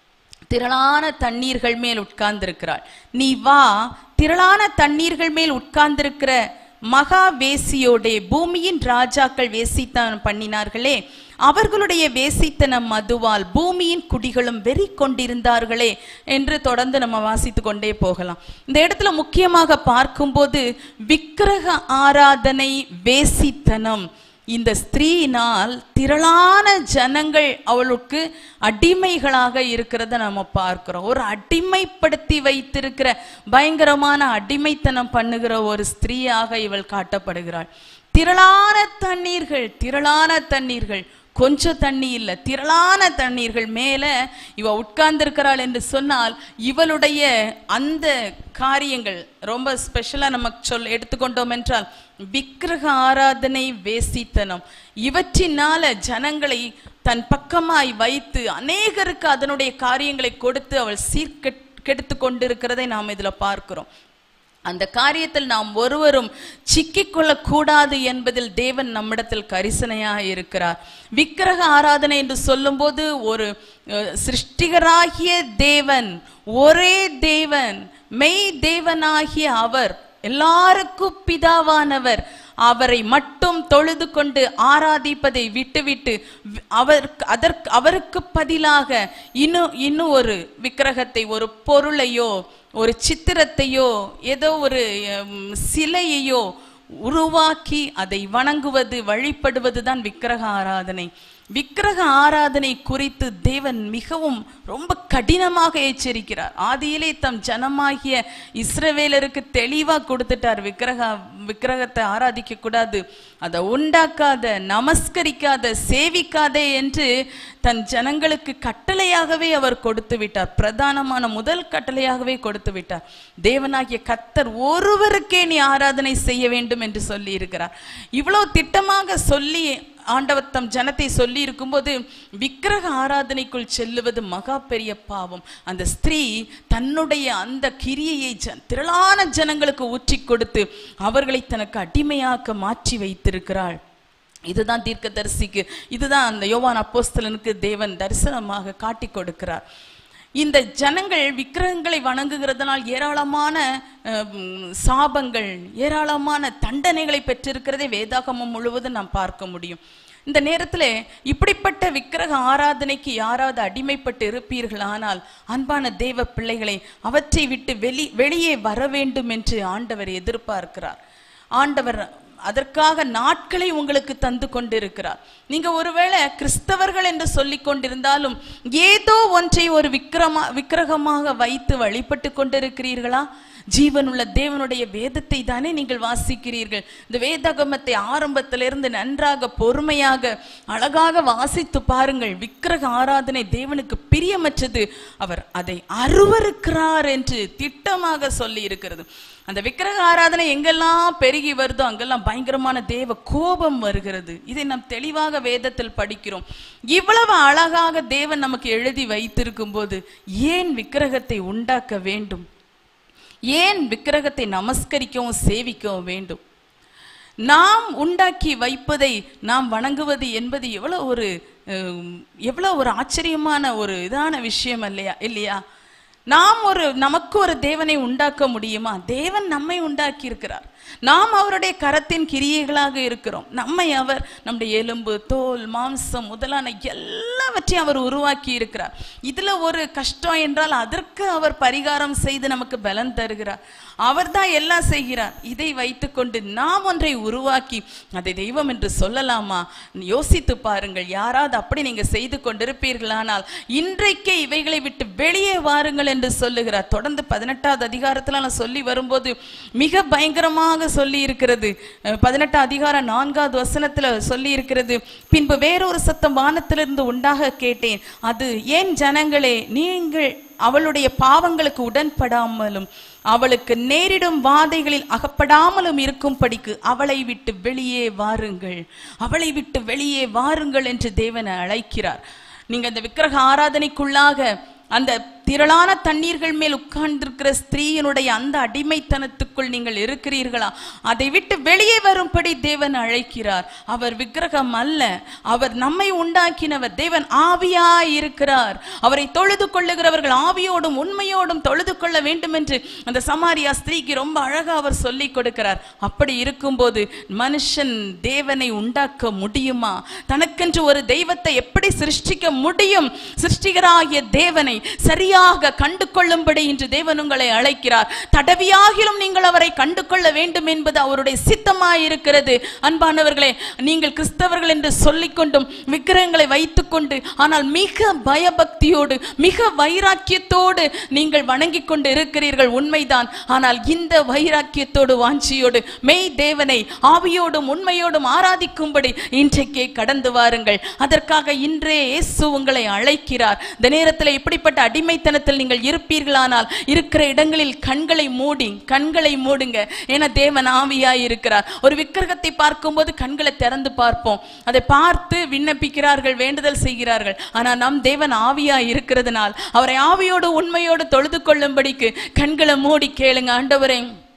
திரளான தண்ணீர்கள் மேல் உட்கார்ந்திருக்கிறாள் நீ வா திரளான தண்ணீர்கள் மேல் உட்கார்ந்திருக்கிற மகா வேசியோடே பூமியின் ராஜாக்கள் வேசித்தனம் பண்ணினார்களே அவர்களுடைய வேசித்தனம் மதுவால் பூமியின் குடிகளும் வெறி கொண்டிருந்தார்களே என்று தொடர்ந்து நம்ம வாசித்து கொண்டே போகலாம் இந்த இடத்துல முக்கியமாக பார்க்கும்போது விக்கிரக ஆராதனை வேசித்தனம் இந்த ஸ்திரீயினால் திரளான ஜனங்கள் அவளுக்கு அடிமைகளாக இருக்கிறத நம்ம பார்க்கிறோம் ஒரு அடிமைப்படுத்தி வைத்திருக்கிற பயங்கரமான அடிமைத்தனம் பண்ணுகிற ஒரு ஸ்திரீயாக இவள் காட்டப்படுகிறாள் திரளான தண்ணீர்கள் திரளான தண்ணீர்கள் கொஞ்சம் தண்ணி இல்லை திரளான தண்ணீர்கள் மேல இவ உட்கார்ந்திருக்கிறாள் என்று சொன்னால் இவளுடைய அந்த காரியங்கள் ரொம்ப ஸ்பெஷலா நமக்கு சொல் எடுத்துக்கொண்டோம் என்றால் விக்கிரக ஆராதனை வேசித்தனம் இவற்றினால ஜனங்களை தன் பக்கமாய் வைத்து அநேகருக்கு அதனுடைய காரியங்களை கொடுத்து அவள் சீர்கெட் கெடுத்து கொண்டிருக்கிறதை நாம் இதுல பார்க்கிறோம் அந்த காரியத்தில் நாம் ஒருவரும் சிக்கிக்கொள்ளக் கூடாது என்பதில் தேவன் நம்மிடத்தில் கரிசனையாக இருக்கிறார் விக்கிரக ஆராதனை என்று சொல்லும்போது ஒரு அஹ், சிருஷ்டிகராகிய தேவன் ஒரே தேவன் மெய் தேவனாகிய அவர் எல்லாருக்கும் பிதாவானவர் அவரை மட்டும் தொழுது கொண்டு ஆராதிப்பதை விட்டுவிட்டு வி- அவர் அதற்கு அவருக்கு பதிலாக இன்னும் இன்னும் ஒரு விக்கிரகத்தை ஒரு பொருளையோ ஒரு சித்திரத்தையோ ஏதோ ஒரு ஹம், சிலையையோ உருவாக்கி அதை வணங்குவது வழிபடுவது தான் விக்கிரக ஆராதனை விக்கிரக ஆராதனை குறித்து தேவன் மிகவும் ரொம்ப கடினமாக எச்சரிக்கிறார் ஆதியிலே தம் ஜனமாகிய இஸ்ரவேலருக்கு தெளிவா கொடுத்துட்டார் விக்கிரக விக்கிரகத்தை ஆராதிக்க கூடாது அதை உண்டாக்காத நமஸ்கரிக்காத சேவிக்காதே என்று தன் ஜனங்களுக்கு கட்டளையாகவே அவர் கொடுத்து விட்டார் பிரதானமான முதல் கட்டளையாகவே கொடுத்து விட்டார் தேவனாகிய கத்தர் ஒருவருக்கே நீ ஆராதனை செய்ய வேண்டும் என்று சொல்லி இருக்கிறார் இவ்வளவு திட்டமாக சொல்லி ஆண்டவர் தம் ஜனத்தை சொல்லி இருக்கும்போது விக்கிரக ஆராதனைக்குள் செல்லுவது மகா பெரிய பாவம் அந்த ஸ்திரீ தன்னுடைய அந்த கிரியையை ஜ- திரளான ஜனங்களுக்கு ஊற்றி கொடுத்து அவர்களை தனக்கு அடிமையாக்க மாற்றி வைத்திருக்கிறாள் இதுதான் தீர்க்கதரிசிக்கு இதுதான் அந்த யோவான் அப்போஸ்தலனுக்கு தேவன் தரிசனமாக காட்டி கொடுக்கிறார் இந்த ஜனங்கள் விக்கிரகங்களை வணங்குகிறதுனால் ஏராளமான அஹ், சாபங்கள் ஏராளமான தண்டனைகளை பெற்றிருக்கிறதை வேதாகமம் முழுவதும் நாம் பார்க்க முடியும் இந்த நேரத்தில் இப்படிப்பட்ட விக்கிரக ஆராதனைக்கு யாராவது அடிமைப்பட்டு இருப்பீர்களானால் அன்பான தேவ பிள்ளைகளை அவற்றை விட்டு வெளி வெளியே வர வேண்டும் என்று ஆண்டவர் எதிர்பார்க்கிறார் ஆண்டவர் அதற்காக நாட்களை உங்களுக்கு தந்து கொண்டிருக்கிறார் நீங்க ஒருவேளை கிறிஸ்தவர்கள் என்று சொல்லிக் கொண்டிருந்தாலும் ஏதோ ஒன்றை ஒரு விக்கிரமா விக்கிரகமாக வைத்து வழிபட்டு கொண்டிருக்கிறீர்களா ஜீவனுள்ள தேவனுடைய வேதத்தை தானே நீங்கள் வாசிக்கிறீர்கள் இந்த வேதாகமத்தை ஆரம்பத்திலிருந்து நன்றாக பொறுமையாக அழகாக வாசித்து பாருங்கள் விக்கிரக ஆராதனை தேவனுக்கு பிரியமற்றது அவர் அதை அருவருக்கிறார் என்று திட்டமாக சொல்லி இருக்கிறது அந்த விக்கிரக ஆராதனை எங்கெல்லாம் பெருகி வருதோ அங்கெல்லாம் பயங்கரமான தேவ கோபம் வருகிறது இதை நாம் தெளிவாக வேதத்தில் படிக்கிறோம் இவ்வளவு அழகாக தேவன் நமக்கு எழுதி வைத்திருக்கும் போது ஏன் விக்கிரகத்தை உண்டாக்க வேண்டும் ஏன் விக்கிரகத்தை நமஸ்கரிக்கவும் சேவிக்கவும் வேண்டும் நாம் உண்டாக்கி வைப்பதை நாம் வணங்குவது என்பது எவ்வளவு ஒரு அஹ், எவ்வளவு ஒரு ஆச்சரியமான ஒரு இதான விஷயம் இல்லையா இல்லையா நாம் ஒரு நமக்கு ஒரு தேவனை உண்டாக்க முடியுமா தேவன் நம்மை உண்டாக்கி இருக்கிறார் நாம் அவருடைய கரத்தின் கிரியைகளாக இருக்கிறோம் நம்மை அவர் நம்முடைய எலும்பு தோல் மாம்சம் முதலான எல்லாவற்றையும் அவர் உருவாக்கி இருக்கிறார் இதுல ஒரு கஷ்டம் என்றால் அதற்கு அவர் பரிகாரம் செய்து நமக்கு பலன் தருகிறார் அவர்தான் எல்லாம் செய்கிறார் இதை வைத்துக்கொண்டு நாம் ஒன்றை உருவாக்கி அதை தெய்வம் என்று சொல்லலாமா யோசித்து பாருங்கள் யாராவது அப்படி நீங்க செய்து கொண்டிருப்பீர்களானால் இன்றைக்கே இவைகளை விட்டு வெளியே வாருங்கள் என்று சொல்லுகிறார் தொடர்ந்து பதினெட்டாவது அதிகாரத்துல நான் சொல்லி வரும்போது மிக பயங்கரமாக சொல்லி இருக்கிறது அஹ், பதினெட்டாம் அதிகாரம் நான்காவது வசனத்துல சொல்லி இருக்கிறது பின்பு வேறொரு சத்தம் வானத்திலிருந்து உண்டாக கேட்டேன் அது ஏன் ஜனங்களே நீங்கள் அவளுடைய பாவங்களுக்கு உடன்படாமலும் அவளுக்கு நேரிடும் வாதைகளில் அகப்படாமலும் இருக்கும்படிக்கு அவளை விட்டு வெளியே வாருங்கள் அவளை விட்டு வெளியே வாருங்கள் என்று தேவனை அழைக்கிறார் நீங்க அந்த விக்கிரக ஆராதனைக்குள்ளாக அந்த திரளான தண்ணீர்கள் மேல் உட்கார்ந்திருக்கிற ஸ்திரீயினுடைய அந்த அடிமைத்தனத்துக்குள் நீங்கள் இருக்கிறீர்களா அதை விட்டு வெளியே வரும்படி தேவன் அழைக்கிறார் அவர் விக்கிரகம் அல்ல அவர் நம்மை உண்டாக்கினவர் தேவன் ஆவியாய் இருக்கிறார் அவரை தொழுது கொள்ளுகிறவர்கள் ஆவியோடும் உண்மையோடும் தொழுது கொள்ள வேண்டும் என்று அந்த சமாரியா ஸ்திரீக்கு ரொம்ப அழகா அவர் சொல்லி கொடுக்கிறார் அப்படி இருக்கும்போது மனுஷன் தேவனை உண்டாக்க முடியுமா தனக்கென்று ஒரு தெய்வத்தை எப்படி சிருஷ்டிக்க முடியும் சிருஷ்டிகராகிய தேவனை சரியாக கண்டு கொள்ளும்படி இன்று தேவன் உங்களை அழைக்கிறார் தடவியாகிலும் நீங்கள் அவரை கண்டு கொள்ள வேண்டும் என்பது அவருடைய சித்தமாயிருக்கிறது அன்பானவர்களே நீங்கள் கிறிஸ்தவர்கள் என்று சொல்லிக்கொண்டும் விக்கிரகங்களை வைத்துக்கொண்டு ஆனால் மிக பயபக்தியோடு மிக வைராக்கியத்தோடு நீங்கள் வணங்கிக் கொண்டு இருக்கிறீர்கள் உண்மைதான் ஆனால் இந்த வைராக்கியத்தோடு வாஞ்சியோடு மெய் தேவனை ஆவியோடும் உண்மையோடும் ஆராதிக்கும்படி இன்றைக்கே கடந்து வாருங்கள் அதற்காக இன்றே இயேசு உங்களை அழைக்கிறார் இந்த நேரத்தில் இப்படிப்பட்ட அடிமைத்தனத்தில் நீங்கள் இருப்பீர்களானால் இருக்கிற இடங்களில் கண்களை மூடி கண்களை மூடுங்க ஏன்னா தேவன் ஆவியாய் இருக்கிறார் ஒரு விக்கிரகத்தை பார்க்கும்போது கண்களை திறந்து பார்ப்போம் அதை பார்த்து விண்ணப்பிக்கிறார்கள் வேண்டுதல் செய்கிறார்கள் ஆனால் நம் தேவன் ஆவியாய் இருக்கிறதுனால் அவரை ஆவியோடு உண்மையோடு தொழுது கொள்ளும்படிக்கு கண்களை மூடி கேளுங்க ஆண்டவரே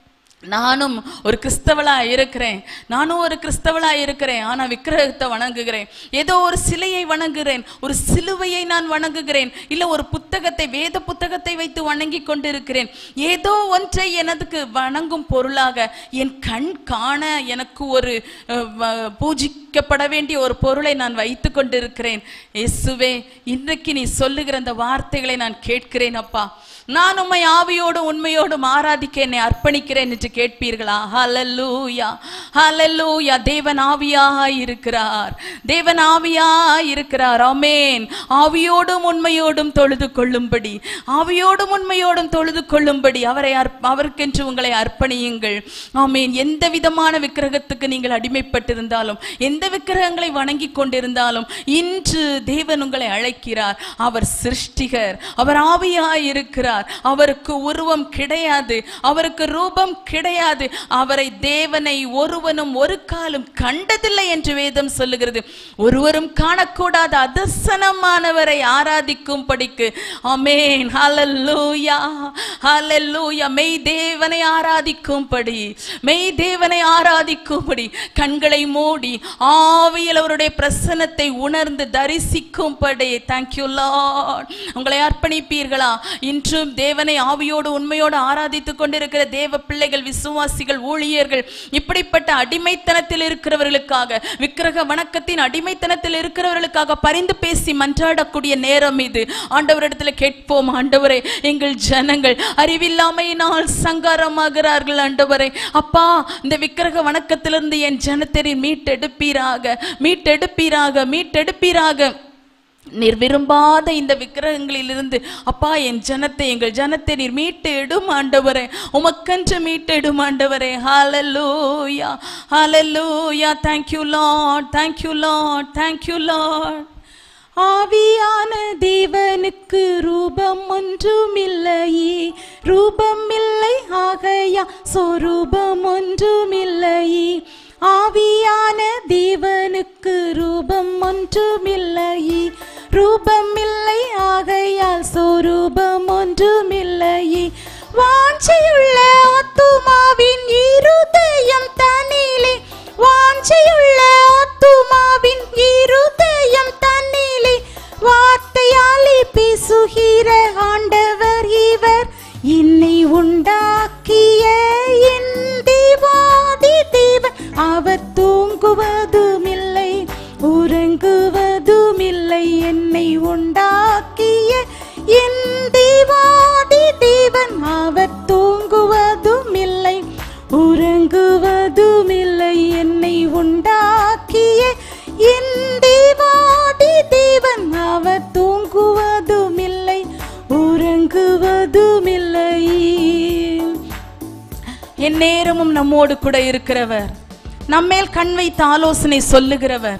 நானும் ஒரு கிறிஸ்தவளா இருக்கிறேன் நானும் ஒரு கிறிஸ்தவளா இருக்கிறேன் ஆனா விக்கிரகத்தை வணங்குகிறேன் ஏதோ ஒரு சிலையை வணங்குகிறேன் ஒரு சிலுவையை நான் வணங்குகிறேன் இல்ல ஒரு புத்தகத்தை வேத புத்தகத்தை வைத்து வணங்கி கொண்டிருக்கிறேன் ஏதோ ஒன்றை எனதுக்கு வணங்கும் பொருளாக என் கண் காண எனக்கு ஒரு அஹ், வ- பூஜிக்கப்பட வேண்டிய ஒரு பொருளை நான் வைத்து கொண்டிருக்கிறேன் இயேசுவே இன்றைக்கு நீ சொல்லுகிற அந்த வார்த்தைகளை நான் கேட்கிறேன் அப்பா நான் உம்மை ஆவியோடு உண்மையோடும் ஆராதிக்க என்னை அர்ப்பணிக்கிறேன் என்று கேட்பீர்களா ஹalleluya ஹalleluya தேவன் ஆவியாக இருக்கிறார் தேவன் ஆவியாக இருக்கிறார் ஆமென் ஆவியோடும் உண்மையோடும் தொழுது கொள்ளும்படி ஆவியோடும் உண்மையோடும் தொழுது கொள்ளும்படி அவரை அர்ப்ப- அவருக்கென்று உங்களை அர்ப்பணியுங்கள் ஆமென் எந்த விதமான விக்கிரகத்துக்கு நீங்கள் அடிமைப்பட்டிருந்தாலும் எந்த விக்கிரகங்களை வணங்கி கொண்டிருந்தாலும் இன்று தேவன் உங்களை அழைக்கிறார் அவர் சிருஷ்டிகர் அவர் ஆவியாய் இருக்கிறார் அவருக்கு உருவம் கிடையாது அவருக்கு ரூபம் கிடையாது அவரை தேவனை ஒருவனும் ஒரு காலம் கண்டதில்லை என்று வேதம் சொல்லுகிறது ஒருவரும் காணக்கூடாத அதர்சனமானவரை ஆராதிக்கும் படிக்கு ஆமென் ஹalleluya ஹalleluya மெய் தேவனை ஆராதிக்கும்படி மெய் தேவனை ஆராதிக்கும்படி கண்களை மூடி ஆவியில் அவருடைய பிரசன்னத்தை உணர்ந்து தரிசிக்கும்படி தேங்க்யூ லார்ட் உங்களை அர்ப்பணிப்பீர்களா இன்றும் தேவனை ஆவியோடு உண்மையோடு ஆராதித்துக் கொண்டிருக்கிற தேவ பிள்ளைகள் விசுவாசிகள் ஊழியர்கள் இப்படிப்பட்ட அடிமைத்தனத்தில் இருக்கிறவர்களுக்காக விக்கிரக வணக்கத்தின் அடிமைத்தனத்தில் இருக்கிறவர்களுக்காக பரிந்து பேசி மன்றாடக்கூடிய நேரம் இது ஆண்டவரிடத்துல கேட்போம் ஆண்டவரே எங்கள் ஜனங்கள் அறிவில்லாமையினால் சங்காரமாகிறார்கள் ஆண்டவரே அப்பா இந்த விக்கிரக வணக்கத்திலிருந்து என் ஜனத்தரை மீட்டெடுப்பீராக மீட்டெடுப்பீராக மீட்டெடுப்பீராக நீர் விரும்பாத இந்த விக்கிரகங்களிலிருந்து அப்பா என் ஜனத்தை எங்கள் ஜனத்தை நீர் மீட்டு எடும் ஆண்டவரே உமக்கன்று மீட்டு எடும் ஆண்டவரே ஹalleluya ஹalleluya thank you lord thank you lord thank you lord ஆவியான தேவனுக்கு ரூபம் ஒன்றுமில்லையே ரூபம் இல்லை ஆகையா சொரூபம் ஒன்றுமில்லையே ஆவியான தேவனுக்கு ரூபம் ஒன்றுமில்லையே ரூபம் இல்லை ஆகையால் சொரூபம் ஒன்றுமில்லையே வாஞ்சையுள்ள ஆத்துமாவின் இருதயம் தன்னிலே வாஞ்சையுள்ள ஆத்துமாவின் இருதயம் தன்னிலே வார்த்தையாலே பேசுகிற ஆண்டவர் இவர் என்னை உண்டாக்கிய என் தேவாதி தேவன் அவர் தூங்குவதுமில்லை உறங்குவதுமில்லை என்னை உண்டாக்கிய என் தேவாதி தேவன் அவர் தூங்குவதுமில்லை உறங்குவதுமில்லை என்னை உண்டாக்கிய என் தேவாதி தேவன் அவர் தூங்குவதுமில்லை உறங்குவதுமில்லை என் நேரமும் நம்மோடு கூட இருக்கிறவர் நம்மேல் கண் வைத்து ஆலோசனை சொல்லுகிறவர்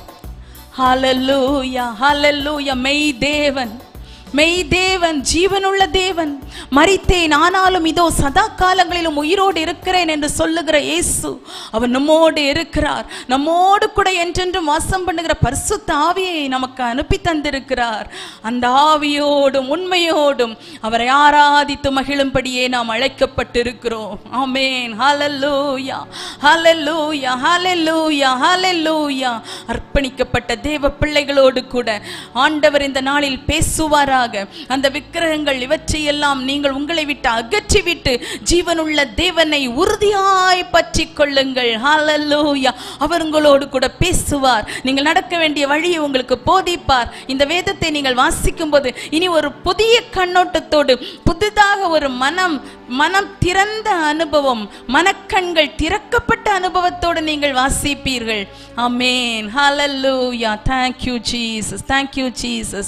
ஹalleluya ஹalleluya மெய் தேவன் மெய் தேவன் ஜீவனுள்ள தேவன் மரித்தேன் ஆனாலும் இதோ சதா காலங்களிலும் உயிரோடு இருக்கிறேன் என்று சொல்லுகிற இயேசு அவர் நம்மோடு இருக்கிறார் நம்மோடு கூட என்றென்றும் வாசம் பண்ணுகிற பரிசுத்த ஆவியை நமக்கு அனுப்பி தந்திருக்கிறார் அந்த ஆவியோடும் உண்மையோடும் அவரை ஆராதித்து மகிழும்படியே நாம் அழைக்கப்பட்டிருக்கிறோம் ஆமென் ஹalleluya ஹalleluya ஹalleluya ஹalleluya அர்ப்பணிக்கப்பட்ட தேவ பிள்ளைகளோடு கூட ஆண்டவர் இந்த நாளில் பேசுவாராக அந்த விக்கிரகங்கள் இவற்றையெல்லாம் நீங்கள் உங்களை விட்டு அகற்றிவிட்டு ஜீவனுள்ள தேவனை உறுதியாய் பற்றி கொள்ளுங்கள் ஹalleluya அவர் உங்களோடு கூட பேசுவார் நீங்கள் நடக்க வேண்டிய வழியை உங்களுக்கு போதிப்பார் இந்த வேதத்தை நீங்கள் வாசிக்கும் போது இனி ஒரு புதிய கண்ணோட்டத்தோடு புதிதாக ஒரு மனம் மனம் திறந்த அனுபவம் மனக்கண்கள் திறக்கப்பட்ட அனுபவத்தோடு நீங்கள் வாசிப்பீர்கள் ஆமென் ஹalleluya thank you jesus thank you jesus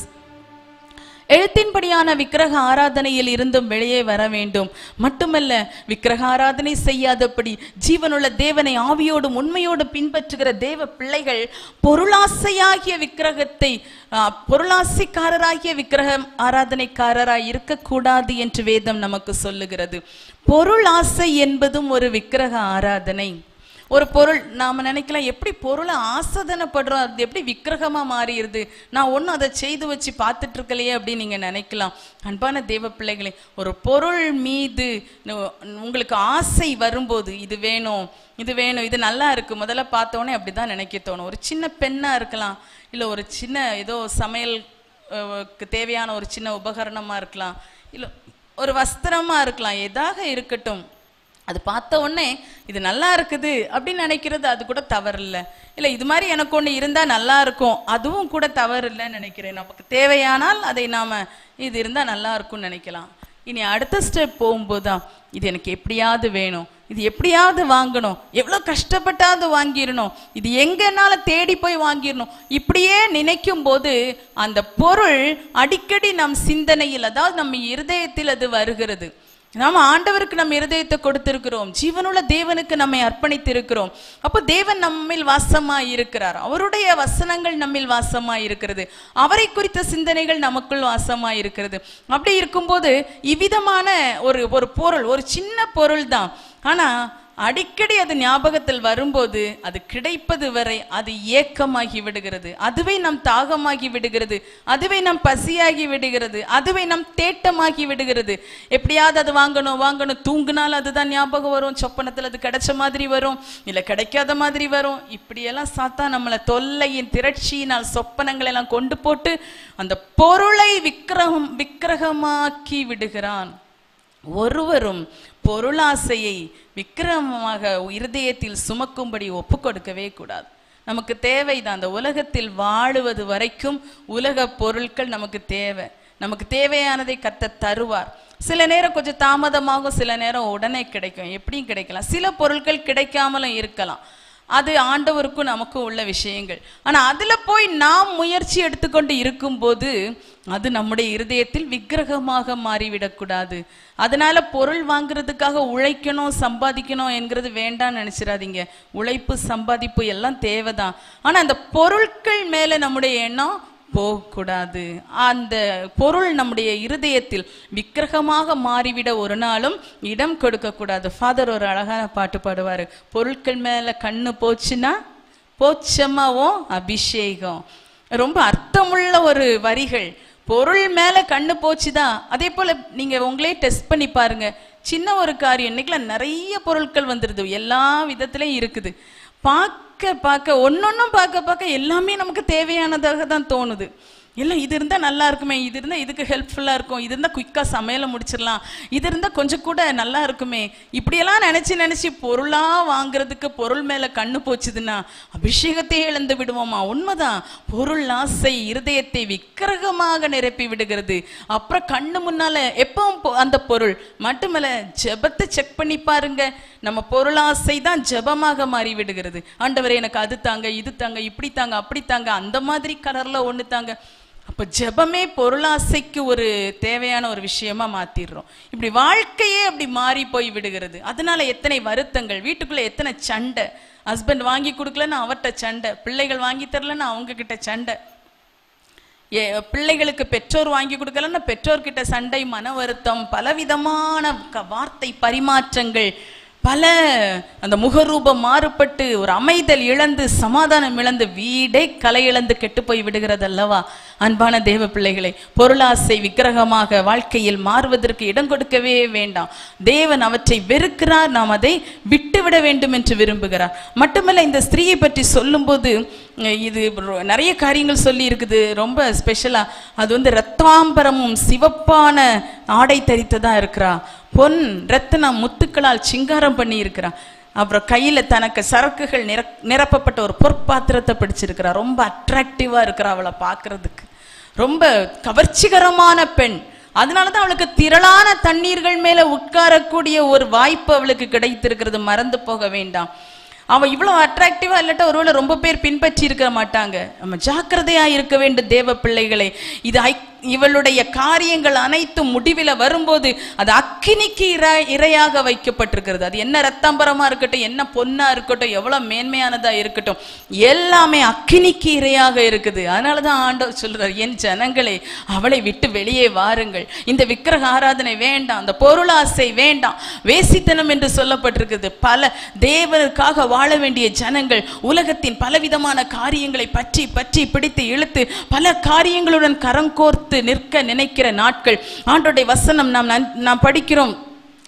எழுத்தின்படியான விக்கிரக ஆராதனையில் இருந்தும் வெளியே வர வேண்டும் மட்டுமல்ல விக்கிரக ஆராதனை செய்யாதபடி ஜீவனுள்ள தேவனை ஆவியோடும் உண்மையோடும் பின்பற்றுகிற தேவ பிள்ளைகள் பொருளாசையாகிய விக்கிரகத்தை ஆ, பொருளாசைக்காரராகிய விக்கிரகம் ஆராதனைக்காரராய் இருக்கக்கூடாது என்று வேதம் நமக்கு சொல்லுகிறது பொருள் ஆசை என்பதும் ஒரு விக்கிரக ஆராதனை ஒரு பொருள் நாம நினைக்கலாம் எப்படி பொருளை ஆசதனப்படுறோம் அது எப்படி விக்கிரகமா மாறிடுது நான் ஒன்றும் அதை செய்து வச்சு பார்த்துட்டு இருக்கலையே அப்படின்னு நீங்க நினைக்கலாம் அன்பான தேவ பிள்ளைகளே ஒரு பொருள் மீது நு- உங்களுக்கு ஆசை வரும்போது இது வேணும் இது வேணும் இது நல்லா இருக்கு முதல்ல பார்த்தோன்னே அப்படிதான் நினைக்க தோணும் ஒரு சின்ன பெண்ணா இருக்கலாம் இல்லை ஒரு சின்ன ஏதோ சமையல் அஹ், க்கு தேவையான ஒரு சின்ன உபகரணமா இருக்கலாம் இல்லை ஒரு வஸ்திரமா இருக்கலாம் எதாக இருக்கட்டும் அது பார்த்த உடனே இது நல்லா இருக்குது அப்படின்னு நினைக்கிறது அது கூட தவறு இல்லை இல்லை இது மாதிரி எனக்கு ஒன்று இருந்தால் நல்லா இருக்கும் அதுவும் கூட தவறு இல்லைன்னு நினைக்கிறேன் நமக்கு தேவையானால் அதை நாம் இது இருந்தால் நல்லா இருக்கும்னு நினைக்கலாம் இனி அடுத்த ஸ்டெப் போகும்போது தான் இது எனக்கு எப்படியாவது வேணும் இது எப்படியாவது வாங்கணும் எவ்வளோ கஷ்டப்பட்டாவது வாங்கிடணும் இது எங்கனால தேடி போய் வாங்கிடணும் இப்படியே நினைக்கும் போது அந்த பொருள் அடிக்கடி நம் சிந்தனையில் அதாவது நம்ம இருதயத்தில் அது வருகிறது நாம் ஆண்டவருக்கு நம்ம இருதயத்தை கொடுத்திருக்கிறோம் ஜீவனுள்ள தேவனுக்கு நம்மை அர்ப்பணித்திருக்கிறோம் அப்போ தேவன் நம்மில் வாசமாய் இருக்கிறார் அவருடைய வசனங்கள் நம்மில் வாசமாய் இருக்கிறது அவரை குறித்த சிந்தனைகள் நமக்குள் வாசமாய் இருக்கிறது அப்படி இருக்கும்போது இவ்விதமான ஒரு ஒரு பொருள் ஒரு சின்ன பொருள் தான் ஆனா அடிக்கடி அது ஞாபகத்தில் வரும்போது அது கிடைப்பது வரை அது ஏக்கமாகி விடுகிறது அதுவே நம் தாகமாகி விடுகிறது அதுவே நம் பசியாகி விடுகிறது அதுவே நம் தேட்டமாகி விடுகிறது எப்படியாவது அது வாங்கணும் வாங்கணும் தூங்குனாலும் அதுதான் ஞாபகம் வரும் சொப்பனத்தில் அது கிடைச்ச மாதிரி வரும் இல்லை கிடைக்காத மாதிரி வரும் இப்படியெல்லாம் சாத்தா நம்மளை தொல்லையின் திரட்சியினால் சொப்பனங்களை எல்லாம் கொண்டு போட்டு அந்த பொருளை விக்கிரகம் விக்கிரகமாக்கி விடுகிறான் ஒருவரும் பொருளாசையை விக்கிரமமாக இருதயத்தில் சுமக்கும்படி ஒப்பு கொடுக்கவே கூடாது நமக்கு தேவைதான் அந்த உலகத்தில் வாழுவது வரைக்கும் உலக பொருட்கள் நமக்கு தேவை நமக்கு தேவையானதை கத்த தருவார் சில நேரம் கொஞ்சம் தாமதமாகும் சில நேரம் உடனே கிடைக்கும் எப்படியும் கிடைக்கலாம் சில பொருட்கள் கிடைக்காமலும் இருக்கலாம் அது ஆண்டவருக்கும் நமக்கும் உள்ள விஷயங்கள் ஆனா அதுல போய் நாம் முயற்சி எடுத்துக்கொண்டு இருக்கும்போது அது நம்முடைய இருதயத்தில் விக்கிரகமாக மாறிவிடக்கூடாது அதனால பொருள் வாங்குறதுக்காக உழைக்கணும் சம்பாதிக்கணும் என்கிறது வேண்டாம்னு நினைச்சிடாதீங்க உழைப்பு சம்பாதிப்பு எல்லாம் தேவைதான் ஆனா அந்த பொருட்கள் மேல நம்முடைய எண்ணம் போகக்கூடாது அந்த பொருள் நம்முடைய இருதயத்தில் விக்கிரகமாக மாறிவிட ஒரு நாளும் இடம் கொடுக்கக்கூடாது ஃபாதர் ஒரு அழகான பாட்டு பாடுவாரு பொருட்கள் மேல கண்ணு போச்சுன்னா போச்சம்மாவும் அபிஷேகம் ரொம்ப அர்த்தமுள்ள ஒரு வரிகள் பொருள் மேல கண்ணு போச்சுதான் அதே போல நீங்க உங்களே டெஸ்ட் பண்ணி பாருங்க சின்ன ஒரு காரியம் இன்னைக்குலாம் நிறைய பொருட்கள் வந்துருது எல்லா விதத்துலயும் இருக்குது பார்க்க பார்க்க ஒன்னொன்னும் பார்க்க பார்க்க எல்லாமே நமக்கு தேவையானதாக தான் தோணுது இல்லை இது இருந்தால் நல்லா இருக்குமே இது இருந்தால் இதுக்கு ஹெல்ப்ஃபுல்லாக இருக்கும் இது இருந்தால் குயிக்காக சமையலை முடிச்சிடலாம் இது இருந்தால் கொஞ்சம் கூட நல்லா இருக்குமே இப்படியெல்லாம் நினச்சி நினச்சி பொருளாக வாங்குறதுக்கு பொருள் மேலே கண்ணு போச்சுதுன்னா அபிஷேகத்தையே இழந்து விடுவோமா உண்மைதான் பொருள் ஆசை இருதயத்தை விக்கிரகமாக நிரப்பி விடுகிறது அப்புறம் கண்ணு முன்னால எப்பவும் பொ- அந்த பொருள் மட்டுமல்ல ஜெபத்தை செக் பண்ணி பாருங்க நம்ம பொருளாசை தான் ஜெபமாக மாறி விடுகிறது ஆண்டவரே எனக்கு அது தாங்க இது தாங்க இப்படி தாங்க அப்படி தாங்க அந்த மாதிரி கலர்ல ஒண்ணு தாங்க அப்ப ஜெபமே பொருளாசைக்கு ஒரு தேவையான ஒரு விஷயமா மாத்திடுறோம் இப்படி வாழ்க்கையே அப்படி மாறி போய் விடுகிறது அதனால எத்தனை வருத்தங்கள் வீட்டுக்குள்ள எத்தனை சண்டை ஹஸ்பண்ட் வாங்கி கொடுக்கலன்னு அவர்கிட்ட சண்டை பிள்ளைகள் வாங்கி தரலன்னு அவங்க கிட்ட சண்டை ஏ பிள்ளைகளுக்கு பெற்றோர் வாங்கி கொடுக்கலன்னா பெற்றோர்கிட்ட சண்டை மன வருத்தம் பலவிதமான க- வார்த்தை பரிமாற்றங்கள் பல அந்த முகரூபம் மாறுபட்டு ஒரு அமைதல் இழந்து சமாதானம் இழந்து வீடே கலை இழந்து கெட்டு போய் விடுகிறது அல்லவா அன்பான தேவ பிள்ளைகளை பொருளாசை விக்கிரகமாக வாழ்க்கையில் மாறுவதற்கு இடம் கொடுக்கவே வேண்டாம் தேவன் அவற்றை வெறுக்கிறார் நாம் அதை விட்டுவிட வேண்டும் என்று விரும்புகிறார் மட்டுமல்ல இந்த ஸ்திரீயை பற்றி சொல்லும்போது அஹ், இது ரொ- நிறைய காரியங்கள் சொல்லி இருக்குது ரொம்ப ஸ்பெஷலா அது வந்து ரத்தாம்பரமும் சிவப்பான ஆடை தரித்ததா இருக்கிறா பொன் ரத்தின முத்துக்களால் சிங்காரம் பண்ணி இருக்கிறா அப்புறம் கையில தனக்கு சரக்குகள் நிர நிரப்பப்பட்ட ஒரு பொற்பாத்திரத்தை பிடிச்சிருக்கிறா ரொம்ப அட்ராக்டிவா இருக்கிறா அவளை பார்க்கிறதுக்கு ரொம்ப கவர்ச்சிகரமான பெண் அதனாலதான் அவளுக்கு திரளான தண்ணீர்கள் மேல உட்காரக்கூடிய ஒரு வாய்ப்பு அவளுக்கு கிடைத்திருக்கிறது மறந்து போக வேண்டாம் அவ இவ்வளவு அட்ராக்டிவா இல்லாட்ட ஒருவேளை ரொம்ப பேர் பின்பற்றி இருக்க மாட்டாங்க நம்ம ஜாக்கிரதையா இருக்க வேண்டும் தேவ பிள்ளைகளே இது ஐ- இவளுடைய காரியங்கள் அனைத்தும் முடிவில வரும்போது அது அக்கினிக்கு இர இரையாக வைக்கப்பட்டிருக்கிறது அது என்ன ரத்தாம்பரமா இருக்கட்டும் என்ன பொன்னா இருக்கட்டும் எவ்வளவு மேன்மையானதா இருக்கட்டும் எல்லாமே அக்கினிக்கு இரையாக இருக்குது அதனாலதான் ஆண்டவர் சொல்றார் என் ஜனங்களே அவளை விட்டு வெளியே வாருங்கள் இந்த விக்கிரக ஆராதனை வேண்டாம் அந்த பொருளாசை வேண்டாம் வேசித்தனம் என்று சொல்லப்பட்டிருக்குது பல தேவனுக்காக வாழ வேண்டிய ஜனங்கள் உலகத்தின் பலவிதமான காரியங்களை பற்றி பற்றி பிடித்து இழுத்து பல காரியங்களுடன் கரம் கோர்த்து நிற்க நினைக்கிற நாட்கள் ஆண்டோடைய வசனம் நாம் நன்- நாம் படிக்கிறோம்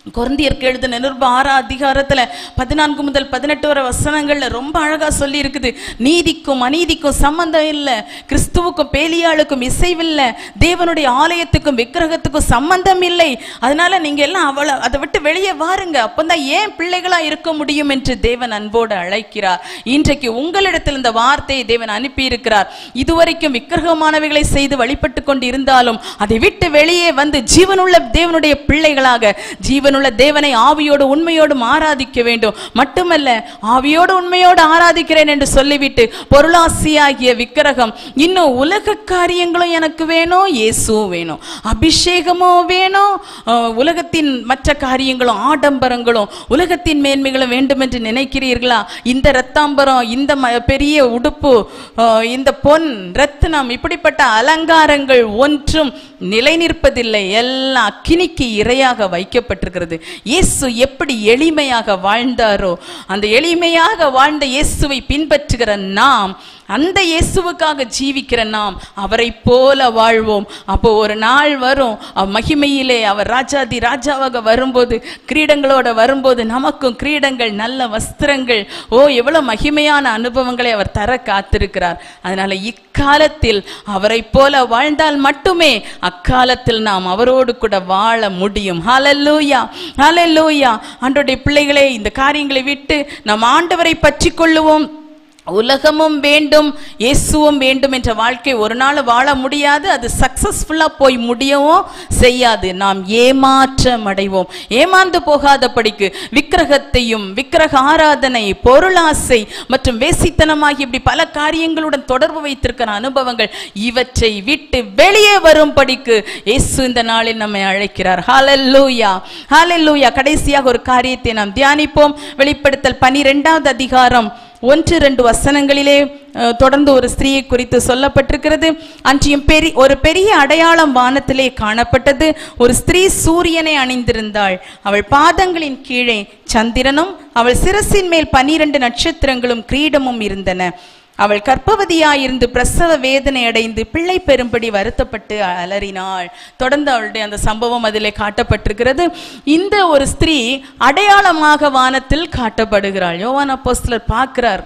கொரிந்தியருக்கு எழுதின நிருப ஆறாம் அதிகாரத்துல பதினான்கு முதல் பதினெட்டு வரை வசனங்கள்ல ரொம்ப அழகா சொல்லி இருக்குது நீதிக்கும் அநீதிக்கும் சம்பந்தம் இல்ல கிறிஸ்துவுக்கும் பேலியாளுக்கும் இசைவில்லை தேவனுடைய ஆலயத்துக்கும் விக்கிரகத்துக்கும் சம்பந்தம் இல்லை அதனால நீங்க எல்லாம் அவளை அதை விட்டு வெளியே வாருங்க அப்பந்தான் ஏன் பிள்ளைகளா இருக்க முடியும் என்று தேவன் அன்போடு அழைக்கிறார் இன்றைக்கு உங்களிடத்தில் இந்த வார்த்தையை தேவன் அனுப்பி இருக்கிறார் இதுவரைக்கும் விக்கிரகமானவைகளை செய்து வழிபட்டு கொண்டு இருந்தாலும் அதை விட்டு வெளியே வந்து ஜீவனுள்ள தேவனுடைய பிள்ளைகளாக ஜீவனுள்ள தேவனை ஆவியோடு உண்மையோடும் ஆராதிக்க வேண்டும் மட்டுமல்ல ஆவியோடு உண்மையோடு ஆராதிக்கிறேன் என்று சொல்லிவிட்டு பொருளாசியாகிய விக்கிரகம் இன்னும் உலக காரியங்களும் எனக்கு வேணும் இயேசுவும் வேணும் அபிஷேகமும் வேணும் அஹ், உலகத்தின் மற்ற காரியங்களும் ஆடம்பரங்களும் உலகத்தின் மேன்மைகளும் வேண்டும் என்று நினைக்கிறீர்களா இந்த ரத்தாம்பரம் இந்த ம- பெரிய உடுப்பு அஹ், இந்த பொன் ரத்தினம் இப்படிப்பட்ட அலங்காரங்கள் ஒன்றும் நிலை நிற்பதில்லை எல்லாம் அக்கினிக்கு இரையாக வைக்கப்பட்டிருக்கிறது இயேசு எப்படி எளிமையாக வாழ்ந்தாரோ அந்த எளிமையாக வாழ்ந்த இயேசுவை பின்பற்றுகிற நாம் அந்த இயேசுவுக்காக ஜீவிக்கிற நாம் அவரை போல வாழ்வோம் அப்போ ஒரு நாள் வரும் அவ் மகிமையிலே அவர் ராஜாதி ராஜாவாக வரும்போது கிரீடங்களோட வரும்போது நமக்கும் கிரீடங்கள் நல்ல வஸ்திரங்கள் ஓ எவ்வளவு மகிமையான அனுபவங்களை அவர் தர காத்திருக்கிறார் அதனால இக்காலத்தில் அவரை போல வாழ்ந்தால் மட்டுமே அக்காலத்தில் நாம் அவரோடு கூட வாழ முடியும் ஹalleluya ஹalleluya ஆண்டவருடைய பிள்ளைகளே இந்த காரியங்களை விட்டு நாம் ஆண்டவரை பற்றி கொள்ளுவோம் உலகமும் வேண்டும் இயேசுவும் வேண்டும் என்ற வாழ்க்கை ஒரு நாள் வாழ முடியாது அது சக்சஸ்ஃபுல்லா போய் முடியவும் செய்யாது நாம் ஏமாற்றம் அடைவோம் ஏமாந்து போகாதபடிக்கு விக்கிரகத்தையும் விக்கிரக ஆராதனை பொருளாசை மற்றும் வேசித்தனமாகி இப்படி பல காரியங்களுடன் தொடர்பு வைத்திருக்கிற அனுபவங்கள் இவற்றை விட்டு வெளியே வரும்படிக்கு இயேசு இந்த நாளில் நம்மை அழைக்கிறார் ஹalleluya ஹalleluya கடைசியாக ஒரு காரியத்தை நாம் தியானிப்போம் வெளிப்படுத்தல் பனிரெண்டாவது அதிகாரம் ஒன்று ரெண்டு வசனங்களிலே அஹ், தொடர்ந்து ஒரு ஸ்திரீயை குறித்து சொல்லப்பட்டிருக்கிறது அன்றியும் பெரிய ஒரு பெரிய அடையாளம் வானத்திலே காணப்பட்டது ஒரு ஸ்திரீ சூரியனை அணிந்திருந்தாள் அவள் பாதங்களின் கீழே சந்திரனும் அவள் சிரசின் மேல் பனிரெண்டு நட்சத்திரங்களும் கிரீடமும் இருந்தன அவள் கர்ப்பவதியாயிருந்து பிரசவ வேதனை அடைந்து பிள்ளை பெறும்படி வருத்தப்பட்டு அலறினாள் தொடர்ந்து அவளுடைய அந்த சம்பவம் அதிலே காட்டப்பட்டிருக்கிறது இந்த ஒரு ஸ்திரீ அடையாளமாக வானத்தில் காட்டப்படுகிறாள் யோவான் அப்போஸ்தலர் பார்க்கிறார்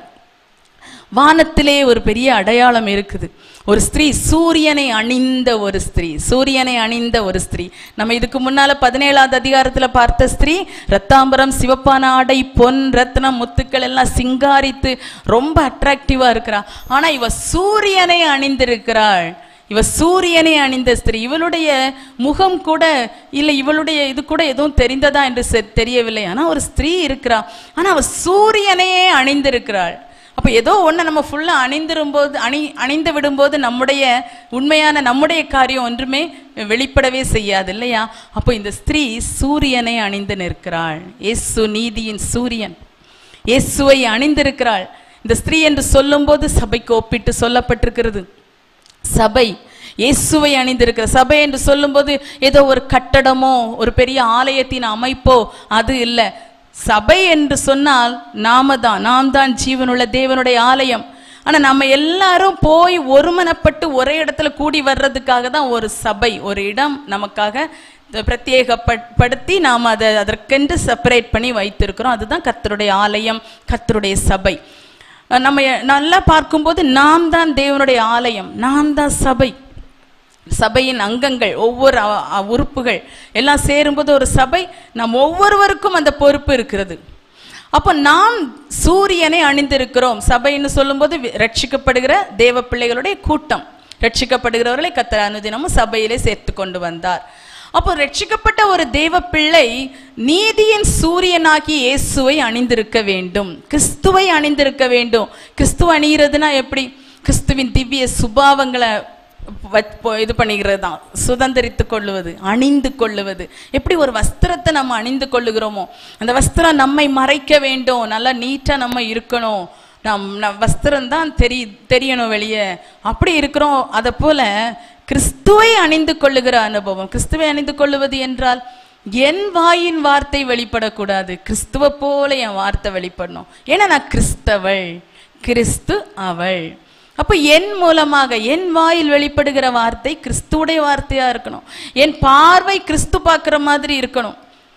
வானத்திலே ஒரு பெரிய அடையாளம் இருக்குது ஒரு ஸ்திரீ சூரியனை அணிந்த ஒரு ஸ்திரீ சூரியனை அணிந்த ஒரு ஸ்திரீ நம்ம இதுக்கு முன்னால பதினேழாவது அதிகாரத்துல பார்த்த ஸ்திரீ ரத்தாம்பரம் சிவப்பான ஆடை பொன் ரத்னம் முத்துக்கள் எல்லாம் சிங்காரித்து ரொம்ப அட்ராக்டிவா இருக்கிறா ஆனா இவ சூரியனை அணிந்திருக்கிறாள் இவ சூரியனை அணிந்த ஸ்திரீ இவளுடைய முகம் கூட இல்லை இவளுடைய இது கூட எதுவும் தெரிந்ததா என்று செ- தெரியவில்லை ஆனா ஒரு ஸ்திரீ இருக்கிறா ஆனா அவ சூரியனையே அணிந்திருக்கிறாள் அப்போ ஏதோ ஒண்ணு நம்ம ஃபுல்லா அணிந்திரும்போது அணி அணிந்து விடும்போது நம்முடைய உண்மையான நம்முடைய காரியம் ஒன்றுமே வெளிப்படவே செய்யாது இல்லையா அப்போ இந்த ஸ்திரீ சூரியனை அணிந்து நிற்கிறாள் இயேசு நீதியின் சூரியன் இயேசுவை அணிந்திருக்கிறாள் இந்த ஸ்திரீ என்று சொல்லும்போது சபைக்கு ஒப்பிட்டு சொல்லப்பட்டிருக்கிறது சபை இயேசுவை அணிந்திருக்கிற சபை என்று சொல்லும்போது ஏதோ ஒரு கட்டடமோ ஒரு பெரிய ஆலயத்தின் அமைப்போ அது இல்லை சபை என்று சொன்னால் நாம தான் நாம் தான் ஜீவனுள்ள தேவனுடைய ஆலயம் ஆனா நம்ம எல்லாரும் போய் ஒருமனப்பட்டு ஒரே இடத்துல கூடி வர்றதுக்காக தான் ஒரு சபை ஒரு இடம் நமக்காக பிரத்யேகப்படுத்தி நாம் அதை அதற்கென்று செப்பரேட் பண்ணி வைத்திருக்கிறோம் அதுதான் கர்த்தருடைய ஆலயம் கர்த்தருடைய சபை அஹ் நம்ம நல்லா பார்க்கும்போது நாம் தான் தேவனுடைய ஆலயம் நாம் தான் சபை சபையின் அங்கங்கள் ஒவ்வொரு அ- அ- உறுப்புகள் எல்லாம் சேரும்போது ஒரு சபை நம் ஒவ்வொருவருக்கும் அந்த பொறுப்பு இருக்கிறது அப்போ நாம் சூரியனை அணிந்திருக்கிறோம் சபைன்னு சொல்லும்போது வி- ரட்சிக்கப்படுகிற தேவ பிள்ளைகளுடைய கூட்டம் ரட்சிக்கப்படுகிறவர்களை கத்தர் அனுதினமும் சபையிலே சேர்த்து கொண்டு வந்தார் அப்போ ரட்சிக்கப்பட்ட ஒரு தேவ பிள்ளை நீதியின் சூரியனாகி இயேசுவை அணிந்திருக்க வேண்டும் கிறிஸ்துவை அணிந்திருக்க வேண்டும் கிறிஸ்துவ அணிகிறதுனா எப்படி கிறிஸ்துவின் திவ்ய சுபாவங்களை வச்- போ- இது பண்ணிக்கிறது தான் சுதந்திரித்து கொள்ளுவது அணிந்து கொள்ளுவது எப்படி ஒரு வஸ்திரத்தை நம்ம அணிந்து கொள்ளுகிறோமோ அந்த வஸ்திரம் நம்மை மறைக்க வேண்டும் நல்லா நீட்டா நம்ம இருக்கணும் நம் நம் வஸ்திரம் தான் தெரி தெரியணும் வெளியே அப்படி இருக்கிறோம் அதை போல கிறிஸ்துவை அணிந்து கொள்ளுகிற அனுபவம் கிறிஸ்துவை அணிந்து கொள்ளுவது என்றால் என் வாயின் வார்த்தை வெளிப்படக்கூடாது கிறிஸ்துவ போல என் வார்த்தை வெளிப்படணும் ஏன்னா நான் கிறிஸ்தவள் கிறிஸ்து அவள் அப்ப என் மூலமாக என் வாயில் வெளிப்படுகிற வார்த்தை கிறிஸ்துவுடைய வார்த்தையா இருக்கணும் என் பார்வை கிறிஸ்து பார்க்கிற மாதிரி இருக்கணும்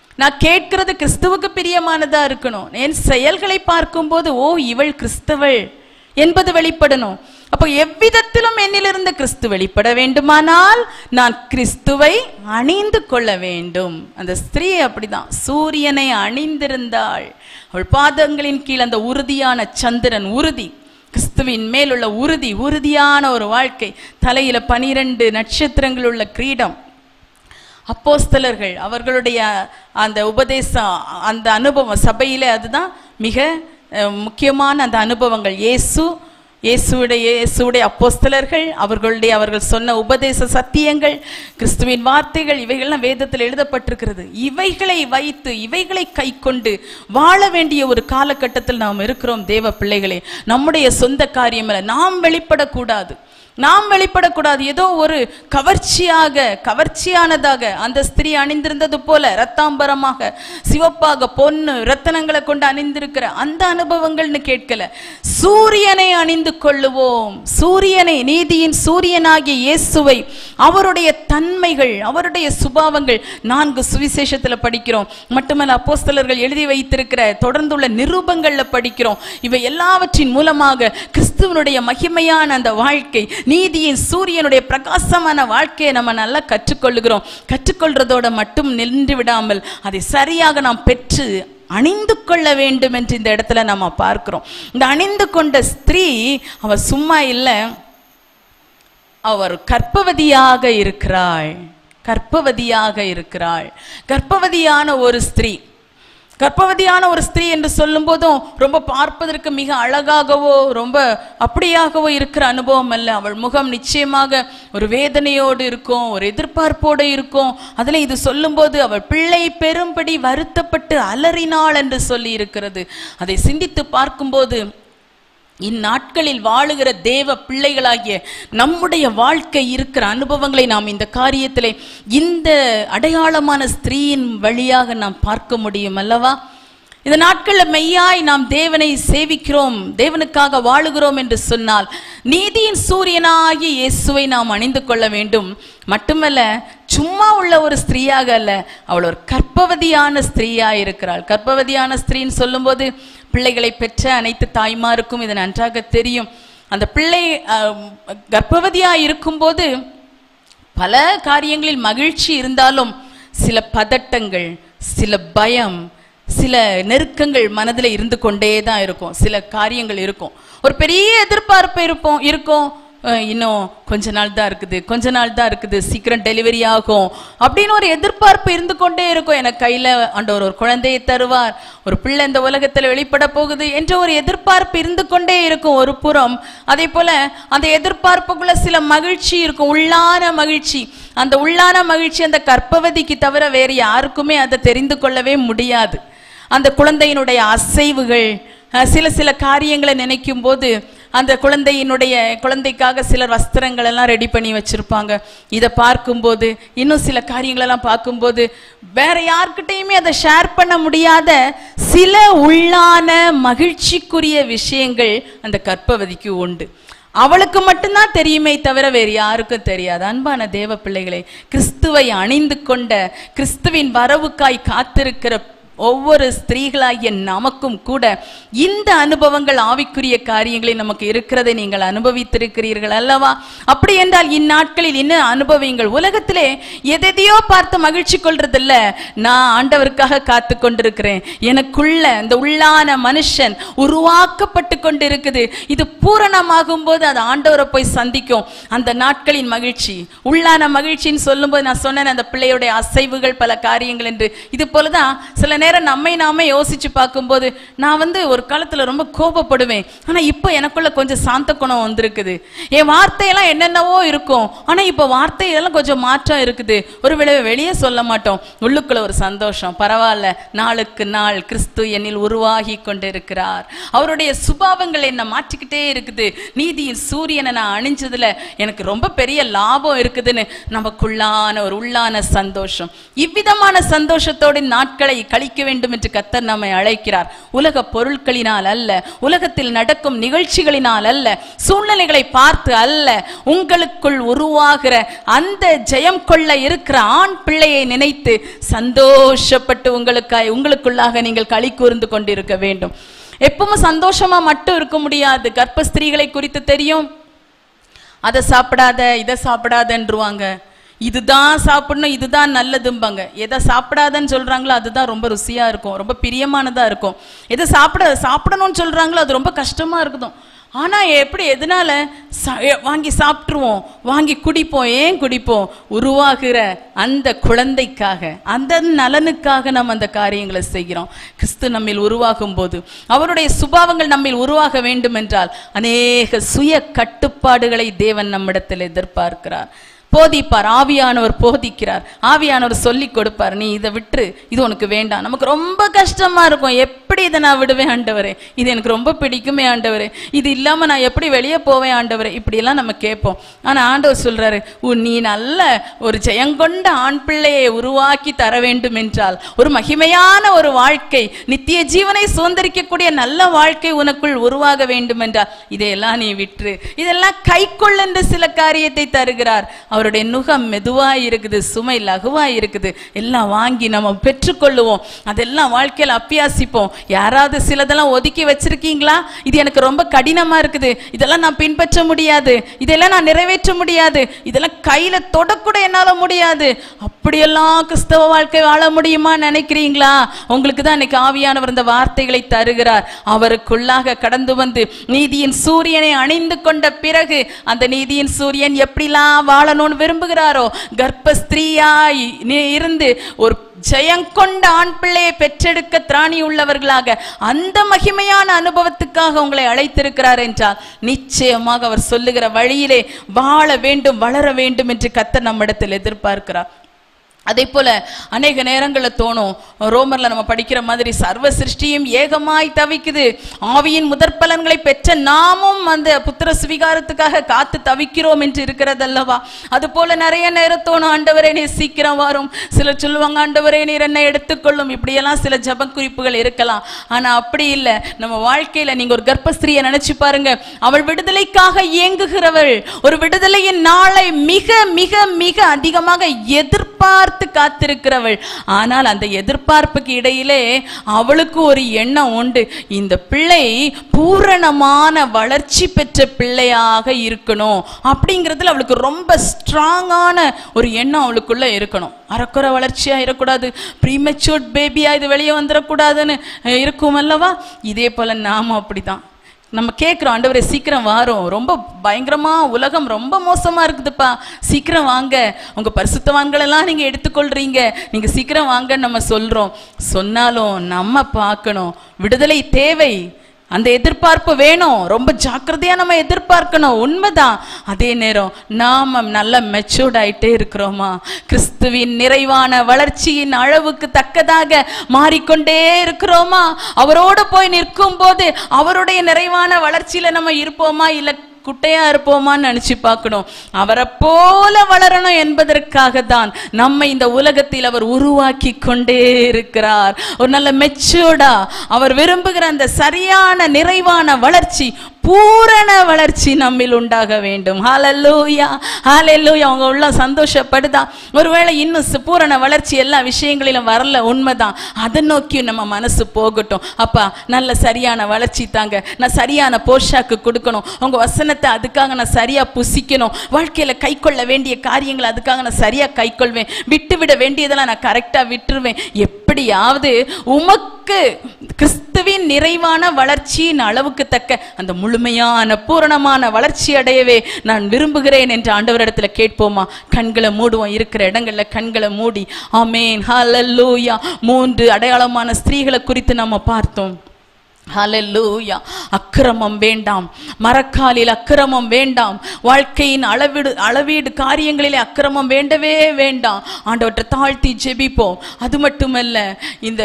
நான் கேட்கிறது கிறிஸ்துவுக்கு பிரியமானதா இருக்கணும் என் செயல்களை பார்க்கும்போது ஓ இவள் கிறிஸ்தவள் என்பது வெளிப்படணும் அப்போ எவ்விதத்திலும் என்னிலிருந்து கிறிஸ்து வெளிப்பட வேண்டுமானால் நான் கிறிஸ்துவை அணிந்து கொள்ள வேண்டும் அந்த ஸ்திரீ அப்படிதான் சூரியனை அணிந்திருந்தாள் அவள் பாதங்களின் கீழ் அந்த உறுதியான சந்திரன் உறுதி கிறிஸ்துவின் மேலுள்ள உறுதி உறுதியான ஒரு வாழ்க்கை தலையில பனிரெண்டு நட்சத்திரங்கள் உள்ள கிரீடம் அப்போஸ்தலர்கள் அவர்களுடைய அந்த உபதேசம் அந்த அனுபவம் சபையிலே அதுதான் மிக அஹ், முக்கியமான அந்த அனுபவங்கள் இயேசு இயேசுடைய இயேசுடைய அப்போஸ்தலர்கள் அவர்களுடைய அவர்கள் சொன்ன உபதேச சத்தியங்கள் கிறிஸ்துவின் வார்த்தைகள் இவைகள்லாம் வேதத்தில் எழுதப்பட்டிருக்கிறது இவைகளை வைத்து இவைகளை கைக்கொண்டு வாழ வேண்டிய ஒரு காலகட்டத்தில் நாம் இருக்கிறோம் தேவ பிள்ளைகளே நம்முடைய சொந்த காரியம் அல்ல நாம் வெளிப்படக்கூடாது நாம் வெளிப்படக்கூடாது ஏதோ ஒரு கவர்ச்சியாக கவர்ச்சியானதாக அந்த ஸ்திரீ அணிந்திருந்தது போல ரத்தாம்பரமாக சிவப்பாக பொன்னு ரத்தனங்களை கொண்டு அணிந்திருக்கிற அந்த அனுபவங்கள்னு கேட்கல சூரியனை அணிந்து கொள்ளுவோம் சூரியனை நீதியின் சூரியனாகிய இயேசுவை அவருடைய தன்மைகள் அவருடைய சுபாவங்கள் நான்கு சுவிசேஷத்துல படிக்கிறோம் மட்டுமல்ல அப்போஸ்தலர்கள் எழுதி வைத்திருக்கிற தொடர்ந்துள்ள நிரூபங்கள்ல படிக்கிறோம் இவை எல்லாவற்றின் மூலமாக கிறிஸ்துவனுடைய மகிமையான அந்த வாழ்க்கை நீதியின் சூரியனுடைய பிரகாசமான வாழ்க்கையை நம்ம நல்லா கற்றுக்கொள்ளுகிறோம் கற்றுக்கொள்றதோட மட்டும் நின்று விடாமல் அதை சரியாக நாம் பெற்று அணிந்து கொள்ள வேண்டும் என்று இந்த இடத்துல நம்ம பார்க்கிறோம் இந்த அணிந்து கொண்ட ஸ்திரீ அவ சும்மா இல்லை அவர் கர்ப்பவதியாக இருக்கிறாள் கர்ப்பவதியாக இருக்கிறாள் கர்ப்பவதியான ஒரு ஸ்திரீ கர்ப்பவதியான ஒரு ஸ்திரீ என்று சொல்லும் போதும் ரொம்ப பார்ப்பதற்கு மிக அழகாகவோ ரொம்ப அப்படியாகவோ இருக்கிற அனுபவம் அல்ல அவள் முகம் நிச்சயமாக ஒரு வேதனையோடு இருக்கும் ஒரு எதிர்பார்ப்போடு இருக்கும் அதில் இது சொல்லும்போது அவள் பிள்ளை பெரும்படி வருத்தப்பட்டு அலறினாள் என்று சொல்லி இருக்கிறது அதை சிந்தித்து பார்க்கும்போது இந்நாட்களில் வாழுகிற தேவ பிள்ளைகளாகிய நம்முடைய வாழ்க்கை இருக்கிற அனுபவங்களை நாம் இந்த காரியத்திலே இந்த அடையாளமான ஸ்திரீயின் வழியாக நாம் பார்க்க முடியும் அல்லவா இந்த நாட்களில் மெய்யாய் நாம் தேவனை சேவிக்கிறோம் தேவனுக்காக வாழுகிறோம் என்று சொன்னால் நீதியின் சூரியனாகிய இயேசுவை நாம் அணிந்து கொள்ள வேண்டும் மட்டுமல்ல சும்மா உள்ள ஒரு ஸ்திரீயாக அல்ல அவள் ஒரு கர்ப்பவதியான ஸ்திரீயா இருக்கிறாள் கர்ப்பவதியான ஸ்திரீன்னு சொல்லும்போது பிள்ளைகளை பெற்ற அனைத்து தாய்மாருக்கும் இது நன்றாக தெரியும் அந்த பிள்ளை ஆம், கர்ப்பவதியா இருக்கும்போது பல காரியங்களில் மகிழ்ச்சி இருந்தாலும் சில பதட்டங்கள் சில பயம் சில நெருக்கங்கள் மனதில் இருந்து கொண்டே தான் இருக்கும் சில காரியங்கள் இருக்கும் ஒரு பெரிய எதிர்பார்ப்பு இருப்போம் இருக்கும் அஹ் இன்னும் கொஞ்ச நாள் தான் இருக்குது கொஞ்ச நாள் தான் இருக்குது சீக்கிரம் டெலிவரி ஆகும் அப்படின்னு ஒரு எதிர்பார்ப்பு இருந்து கொண்டே இருக்கும் எனக்கு கையில ஆண்டவர் ஒரு குழந்தையை தருவார் ஒரு பிள்ளை இந்த உலகத்துல வெளிப்பட போகுது என்ற ஒரு எதிர்பார்ப்பு இருந்து கொண்டே இருக்கும் ஒரு புறம் அதே போல அந்த எதிர்பார்ப்புக்குள்ள சில மகிழ்ச்சி இருக்கும் உள்ளான மகிழ்ச்சி அந்த உள்ளான மகிழ்ச்சி அந்த கர்ப்பவதிக்கு தவிர வேறு யாருக்குமே அதை தெரிந்து கொள்ளவே முடியாது அந்த குழந்தையினுடைய அசைவுகள் அஹ், சில சில காரியங்களை நினைக்கும் போது அந்த குழந்தையினுடைய குழந்தைக்காக சிலர் வஸ்திரங்கள் எல்லாம் ரெடி பண்ணி வச்சிருப்பாங்க இதை பார்க்கும்போது இன்னும் சில காரியங்களெல்லாம் பார்க்கும்போது வேற யார்கிட்டயுமே அதை ஷேர் பண்ண முடியாத சில உள்ளான மகிழ்ச்சிக்குரிய விஷயங்கள் அந்த கற்பவதிக்கு உண்டு அவளுக்கு மட்டும்தான் தெரியுமே தவிர வேறு யாருக்கும் தெரியாது அன்பான தேவ பிள்ளைகளே கிறிஸ்துவை அணிந்து கொண்ட கிறிஸ்துவின் வரவுக்காய் காத்திருக்கிற ஒவ்வொரு ஸ்திரீகளாகிய நமக்கும் கூட இந்த அனுபவங்கள் ஆவிக்குரிய காரியங்களை நமக்கு இருக்கிறதை நீங்கள் அனுபவித்திருக்கிறீர்கள் அல்லவா அப்படி என்றால் இந்நாட்களில் இன்னும் அனுபவியுங்கள் உலகத்திலே எதையோ பார்த்து மகிழ்ச்சி கொள்றதில்ல நான் ஆண்டவருக்காக காத்து கொண்டிருக்கிறேன் எனக்குள்ள இந்த உள்ளான மனுஷன் உருவாக்கப்பட்டு கொண்டு இருக்குது இது பூரணமாகும் போது அது ஆண்டவரை போய் சந்திக்கும் அந்த நாட்களின் மகிழ்ச்சி உள்ளான மகிழ்ச்சின்னு சொல்லும்போது நான் சொன்னேன் அந்த பிள்ளையுடைய அசைவுகள் பல காரியங்கள் என்று இது போலதான் சில நேரம் நம்மை நாமே யோசிச்சு பார்க்கும்போது நான் வந்து ஒரு காலத்துல ரொம்ப கோபப்படுவேன் ஆனா இப்போ எனக்குள்ள கொஞ்சம் சாந்த குணம் வந்திருக்குது என் வார்த்தையெல்லாம் என்னென்னவோ இருக்கும் ஆனா இப்போ வார்த்தையெல்லாம் கொஞ்சம் மாற்றம் இருக்குது ஒருவேளை வெளியே சொல்ல மாட்டோம் உள்ளுக்குள்ள ஒரு சந்தோஷம் பரவாயில்ல நாளுக்கு நாள் கிறிஸ்து என்னில் உருவாகி கொண்டிருக்கிறார் அவருடைய சுபாவங்கள் என்ன மாற்றிக்கிட்டே இருக்குது நீதியின் சூரியனை நான் அணிஞ்சதுல எனக்கு ரொம்ப பெரிய லாபம் இருக்குதுன்னு நமக்குள்ளான ஒரு உள்ளான சந்தோஷம் இவ்விதமான சந்தோஷத்தோடு நாட்களை கழிக்க மதிக்க வேண்டும் என்று கத்தர் நம்மை அழைக்கிறார் உலக பொருட்களினால் அல்ல உலகத்தில் நடக்கும் நிகழ்ச்சிகளினால் அல்ல சூழ்நிலைகளை பார்த்து அல்ல உங்களுக்குள் உருவாகிற அந்த ஜெயம் கொள்ள இருக்கிற ஆண் பிள்ளையை நினைத்து சந்தோஷப்பட்டு உங்களுக்காய் உங்களுக்குள்ளாக நீங்கள் களி கூர்ந்து கொண்டிருக்க வேண்டும் எப்பவும் சந்தோஷமா மட்டும் இருக்க முடியாது கர்ப்ப ஸ்திரீகளை குறித்து தெரியும் அதை சாப்பிடாத இதை சாப்பிடாதன்றுவாங்க இதுதான் சாப்பிடணும் இதுதான் நல்லதும்பாங்க எதை சாப்பிடாதன்னு சொல்றாங்களோ அதுதான் ரொம்ப ருசியா இருக்கும் ரொம்ப பிரியமானதா இருக்கும் எதை சாப்பிட சாப்பிடணும்னு சொல்றாங்களோ அது ரொம்ப கஷ்டமா இருக்குதும் ஆனா எப்படி எதனால சா- வாங்கி சாப்பிட்டுருவோம் வாங்கி குடிப்போம் ஏன் குடிப்போம் உருவாகிற அந்த குழந்தைக்காக அந்த நலனுக்காக நம்ம அந்த காரியங்களை செய்கிறோம் கிறிஸ்து நம்மில் உருவாகும் போது அவருடைய சுபாவங்கள் நம்மில் உருவாக வேண்டும் என்றால் அநேக சுய கட்டுப்பாடுகளை தேவன் நம்மிடத்தில் எதிர்பார்க்கிறார் போதிப்பார் ஆவியானவர் போதிக்கிறார் ஆவியானவர் சொல்லி கொடுப்பார் நீ இதை விட்டுரு இது உனக்கு வேண்டாம் நமக்கு ரொம்ப கஷ்டமா இருக்கும் எப்படி இதை நான் விடுவேன் ஆண்டவரே இது எனக்கு ரொம்ப பிடிக்குமே ஆண்டவரே இது இல்லாம நான் எப்படி வெளியே போவேன் ஆண்டவரே இப்படியெல்லாம் நம்ம கேட்போம் ஆனா ஆண்டவர் சொல்றாரு உன் நீ நல்ல ஒரு ஜெயங்கொண்ட ஆண் பிள்ளையை உருவாக்கி தர வேண்டும் என்றால் ஒரு மகிமையான ஒரு வாழ்க்கை நித்திய ஜீவனை சுதந்திரிக்கக்கூடிய நல்ல வாழ்க்கை உனக்குள் உருவாக வேண்டும் என்றால் இதையெல்லாம் நீ விட்டுரு இதெல்லாம் கைக்கொள் என்று சில காரியத்தை தருகிறார் அவருடைய நுகம் மெதுவாய் இருக்குது சுமை லகுவாய் இருக்குது எல்லாம் வாங்கி நம்ம பெற்றுக்கொள்ளுவோம் அதெல்லாம் வாழ்க்கையில அப்பியாசிப்போம் யாராவது சிலதெல்லாம் ஒதுக்கி வச்சிருக்கீங்களா இது எனக்கு ரொம்ப கடினமா இருக்குது இதெல்லாம் நான் பின்பற்ற முடியாது இதெல்லாம் நான் நிறைவேற்ற முடியாது இதெல்லாம் கையில தொடக்கூட என்னால முடியாது அப்படியெல்லாம் கிறிஸ்தவ வாழ்க்கை வாழ முடியுமா நினைக்கிறீங்களா உங்களுக்கு தான் இன்னைக்கு ஆவியானவர் இந்த வார்த்தைகளை தருகிறார் அவருக்குள்ளாக கடந்து வந்து நீதியின் சூரியனை அணிந்து கொண்ட பிறகு அந்த நீதியின் சூரியன் எப்படிலாம் வாழணும்னு விரும்புகிறாரோ கர்ப்ப ஸ்திரீயாய் நீ இருந்து ஒரு ஜெயங்கொண்ட ஆண் பிள்ளையை பெற்றெடுக்க திராணி உள்ளவர்களாக அந்த மகிமையான அனுபவத்துக்காக உங்களை அழைத்திருக்கிறார் என்றால் நிச்சயமாக அவர் சொல்லுகிற வழியிலே வாழ வேண்டும் வளர வேண்டும் என்று கத்த நம்மிடத்தில் எதிர்பார்க்கிறார் அதே போல அநேக நேரங்களில் தோணும் ரோமர்ல நம்ம படிக்கிற மாதிரி சர்வ சிருஷ்டியும் ஏகமாய் தவிக்குது ஆவியின் முதற் பலன்களை பெற்ற நாமும் அந்த புத்திர சுவிகாரத்துக்காக காத்து தவிக்கிறோம் என்று இருக்கிறதல்லவா அது போல நிறைய நேரம் தோணும் ஆண்டவரே நீ சீக்கிரம் வரும் சிலர் சொல்லுவாங்க ஆண்டவரே நீர் என்னை எடுத்துக்கொள்ளும் இப்படியெல்லாம் சில ஜப குறிப்புகள் இருக்கலாம் ஆனா அப்படி இல்லை நம்ம வாழ்க்கையில நீங்க ஒரு கர்ப்பஸ்திரியை நினைச்சு பாருங்க அவள் விடுதலைக்காக இயங்குகிறவள் ஒரு விடுதலையின் நாளை மிக மிக மிக அதிகமாக எதிர்பார்த்து காத்திருக்கிறவள் ஆனால் அந்த எதிர்பார்ப்புக்கு இடையிலே அவளுக்கு ஒரு எண்ணம் உண்டு இந்த பிள்ளை பூரணமான வளர்ச்சி பெற்ற பிள்ளையாக இருக்கணும் அப்படிங்கிறதுல அவளுக்கு ரொம்ப ஸ்ட்ராங்கான ஒரு எண்ணம் அவளுக்குள்ள இருக்கணும் அறக்குறை வளர்ச்சியா இருக்கக்கூடாது ப்ரீமெச்சூர்ட் பேபியா இது வெளியே வந்துடக்கூடாதுன்னு அஹ், இருக்கும் அல்லவா இதே போல நாம அப்படிதான் நம்ம கேட்குறோம் ஆண்டவரே சீக்கிரம் வாரோம் ரொம்ப பயங்கரமா உலகம் ரொம்ப மோசமா இருக்குதுப்பா சீக்கிரம் வாங்க உங்க பரிசுத்தவான்கள் எல்லாம் நீங்க எடுத்துக்கொள்றீங்க நீங்க சீக்கிரம் வாங்கன்னு நம்ம சொல்றோம் சொன்னாலும் நம்ம பார்க்கணும் விடுதலை தேவை அந்த எதிர்பார்ப்பு வேணும் ரொம்ப ஜாக்கிரதையா நம்ம எதிர்பார்க்கணும் உண்மைதான் அதே நேரம் நாம நல்ல மெச்சூர்ட் ஆயிட்டே இருக்கிறோமா கிறிஸ்துவின் நிறைவான வளர்ச்சியின் அளவுக்கு தக்கதாக மாறிக்கொண்டே இருக்கிறோமா அவரோடு போய் நிற்கும் போது அவருடைய நிறைவான வளர்ச்சியில நம்ம இருப்போமா இல்ல குட்டையா இருப்போமான்னு நினைச்சு பார்க்கணும் அவரை போல வளரணும் என்பதற்காக தான் நம்மை இந்த உலகத்தில் அவர் உருவாக்கி கொண்டே இருக்கிறார் ஒரு நல்ல மெச்சூர்டா அவர் விரும்புகிற அந்த சரியான நிறைவான வளர்ச்சி பூரண வளர்ச்சி நம்மில் உண்டாக வேண்டும் ஹalleluya ஹalleluya அவங்க உள்ள சந்தோஷப்படுதா ஒருவேளை இன்னும் சு- பூரண வளர்ச்சி எல்லா விஷயங்களிலும் வரல உண்மைதான் அதை நோக்கி நம்ம மனசு போகட்டும் அப்பா நல்ல சரியான வளர்ச்சி தாங்க நான் சரியான போஷாக்கு கொடுக்கணும் உங்க வசனத்தை அதுக்காக நான் சரியா புசிக்கணும் வாழ்க்கையில கை கொள்ள வேண்டிய காரியங்களை அதுக்காக நான் சரியா கை கொள்வேன் விட்டு விட வேண்டியதெல்லாம் நான் கரெக்டா விட்டுருவேன் எப்படியாவது உமக்கு கிறிஸ்துவின் நிறைவான வளர்ச்சியின் அளவுக்கு தக்க அந்த முழுமையான பூரணமான வளர்ச்சி அடையவே நான் விரும்புகிறேன் என்று ஆண்டவரிடத்துல கேட்போமா கண்களை மூடுவோம் இருக்கிற இடங்கள்ல கண்களை மூடி ஆமேன் ஹalleluya மூன்று அடையாளமான ஸ்திரீகளை குறித்து நம்ம பார்த்தோம் ஹalleluya அக்கிரமம் வேண்டாம் மரக்காலில் அக்கிரமம் வேண்டாம் வாழ்க்கையின் அளவீடு அளவீடு காரியங்களிலே அக்கிரமம் வேண்டவே வேண்டாம் ஆண்டவற்றை தாழ்த்தி ஜெபிப்போம் அது மட்டுமல்ல இந்த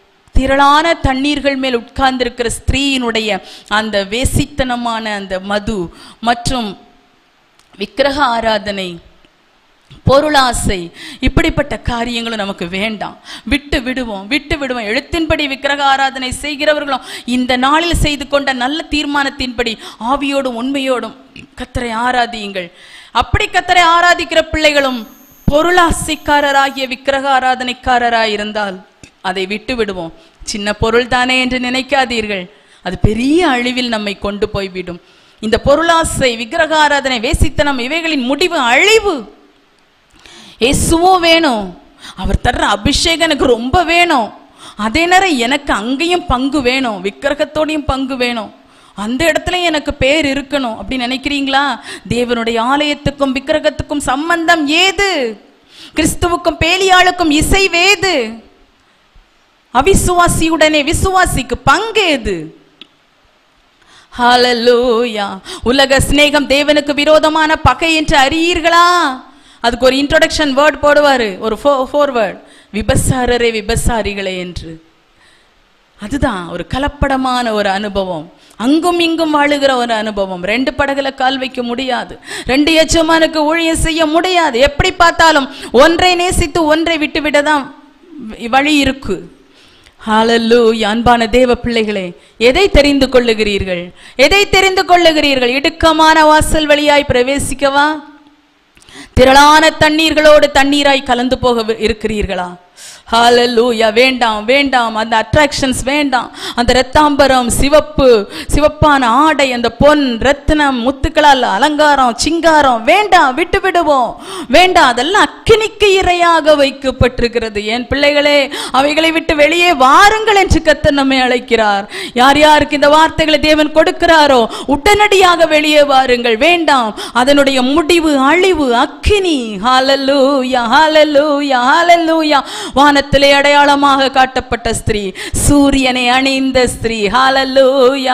திரளான தண்ணீர்கள் மேல் உட்கார்ந்திருக்கிற ஸ்திரீயினுடைய அந்த வேசித்தனமான அந்த மது மற்றும் விக்கிரக ஆராதனை பொருளாசை இப்படிப்பட்ட காரியங்களும் நமக்கு வேண்டாம் விட்டு விடுவோம் விட்டு விடுவோம் எழுத்தின்படி விக்கிரக ஆராதனை செய்கிறவர்களும் இந்த நாளில் செய்து கொண்ட நல்ல தீர்மானத்தின்படி ஆவியோடும் உண்மையோடும் கத்தரை ஆராதியுங்கள் அப்படி கத்தரை ஆராதிக்கிற பிள்ளைகளும் பொருளாசைக்காரராகிய விக்கிரக ஆராதனைக்காரராய் இருந்தால் அதை விட்டு விடுவோம் சின்ன பொருள் தானே என்று நினைக்காதீர்கள் அது பெரிய அழிவில் நம்மை கொண்டு போய்விடும் இந்த பொருளாசை விக்கிரக ஆராதனை வேசித்தனம் இவைகளின் முடிவு அழிவு இயேசுவும் வேணும் அவர் தர்ற அபிஷேகம் எனக்கு ரொம்ப வேணும் அதே நேரம் எனக்கு அங்கேயும் பங்கு வேணும் விக்கிரகத்தோடையும் பங்கு வேணும் அந்த இடத்துல எனக்கு பேர் இருக்கணும் அப்படி நினைக்கிறீங்களா தேவனுடைய ஆலயத்துக்கும் விக்கிரகத்துக்கும் சம்பந்தம் ஏது கிறிஸ்துவுக்கும் பேலியாளுக்கும் இசைவேது அவிசுவாசியுடனே விசுவாசிக்கு பங்கேது ஹalleluya உலக சிநேகம் தேவனுக்கு விரோதமான பகை என்று அறியீர்களா அதுக்கு ஒரு இன்ட்ரோடக்ஷன் வேர்ட் போடுவாரு ஒரு ஃபோர் வேர்ட் விபசாரரே விபசாரிகளே என்று அதுதான் ஒரு கலப்படமான ஒரு அனுபவம் அங்கும் இங்கும் வாழுகிற ஒரு அனுபவம் ரெண்டு படகுல கால் வைக்க முடியாது ரெண்டு எஜமானுக்கு ஊழியம் செய்ய முடியாது எப்படி பார்த்தாலும் ஒன்றை நேசித்து ஒன்றை விட்டுவிட தான் வழி இருக்கு ஹalleluya அன்பான தேவ பிள்ளைகளே எதை தெரிந்து கொள்ளுகிறீர்கள் எதை தெரிந்து கொள்ளுகிறீர்கள் இடுக்கமான வாசல் வழியாய் பிரவேசிக்கவா திரளான தண்ணீர்களோடு தண்ணீராய் கலந்து போக வி- இருக்கிறீர்களா ஹalleluya வேண்டாம் வேண்டாம் அந்த அட்ராக்ஷன்ஸ் வேண்டாம் அந்த இரத்தாம்பரம் சிவப்பு சிவப்பான ஆடை அந்த பொன் ரத்தினம் முத்துக்களால் அலங்காரம் சிங்காரம் வேண்டாம் விட்டு விடுவோம் வேண்டாம் அதெல்லாம் அக்கினிக்கு இரையாக வைக்கப்பட்டிருக்கிறது என் பிள்ளைகளே அவைகளை விட்டு வெளியே வாருங்கள் என்று கர்த்தர் நம்மை அழைக்கிறார் யார் யாருக்கு இந்த வார்த்தைகளை தேவன் கொடுக்கிறாரோ உடனடியாக வெளியே வாருங்கள் வேண்டாம் அதனுடைய முடிவு அழிவு அக்கினி ஹalleluya ஹalleluya ஹalleluya வானத்திலே அடையாளமாக காட்டப்பட்ட ஸ்திரீ சூரியனை அணிந்த ஸ்திரீ ஹalleluya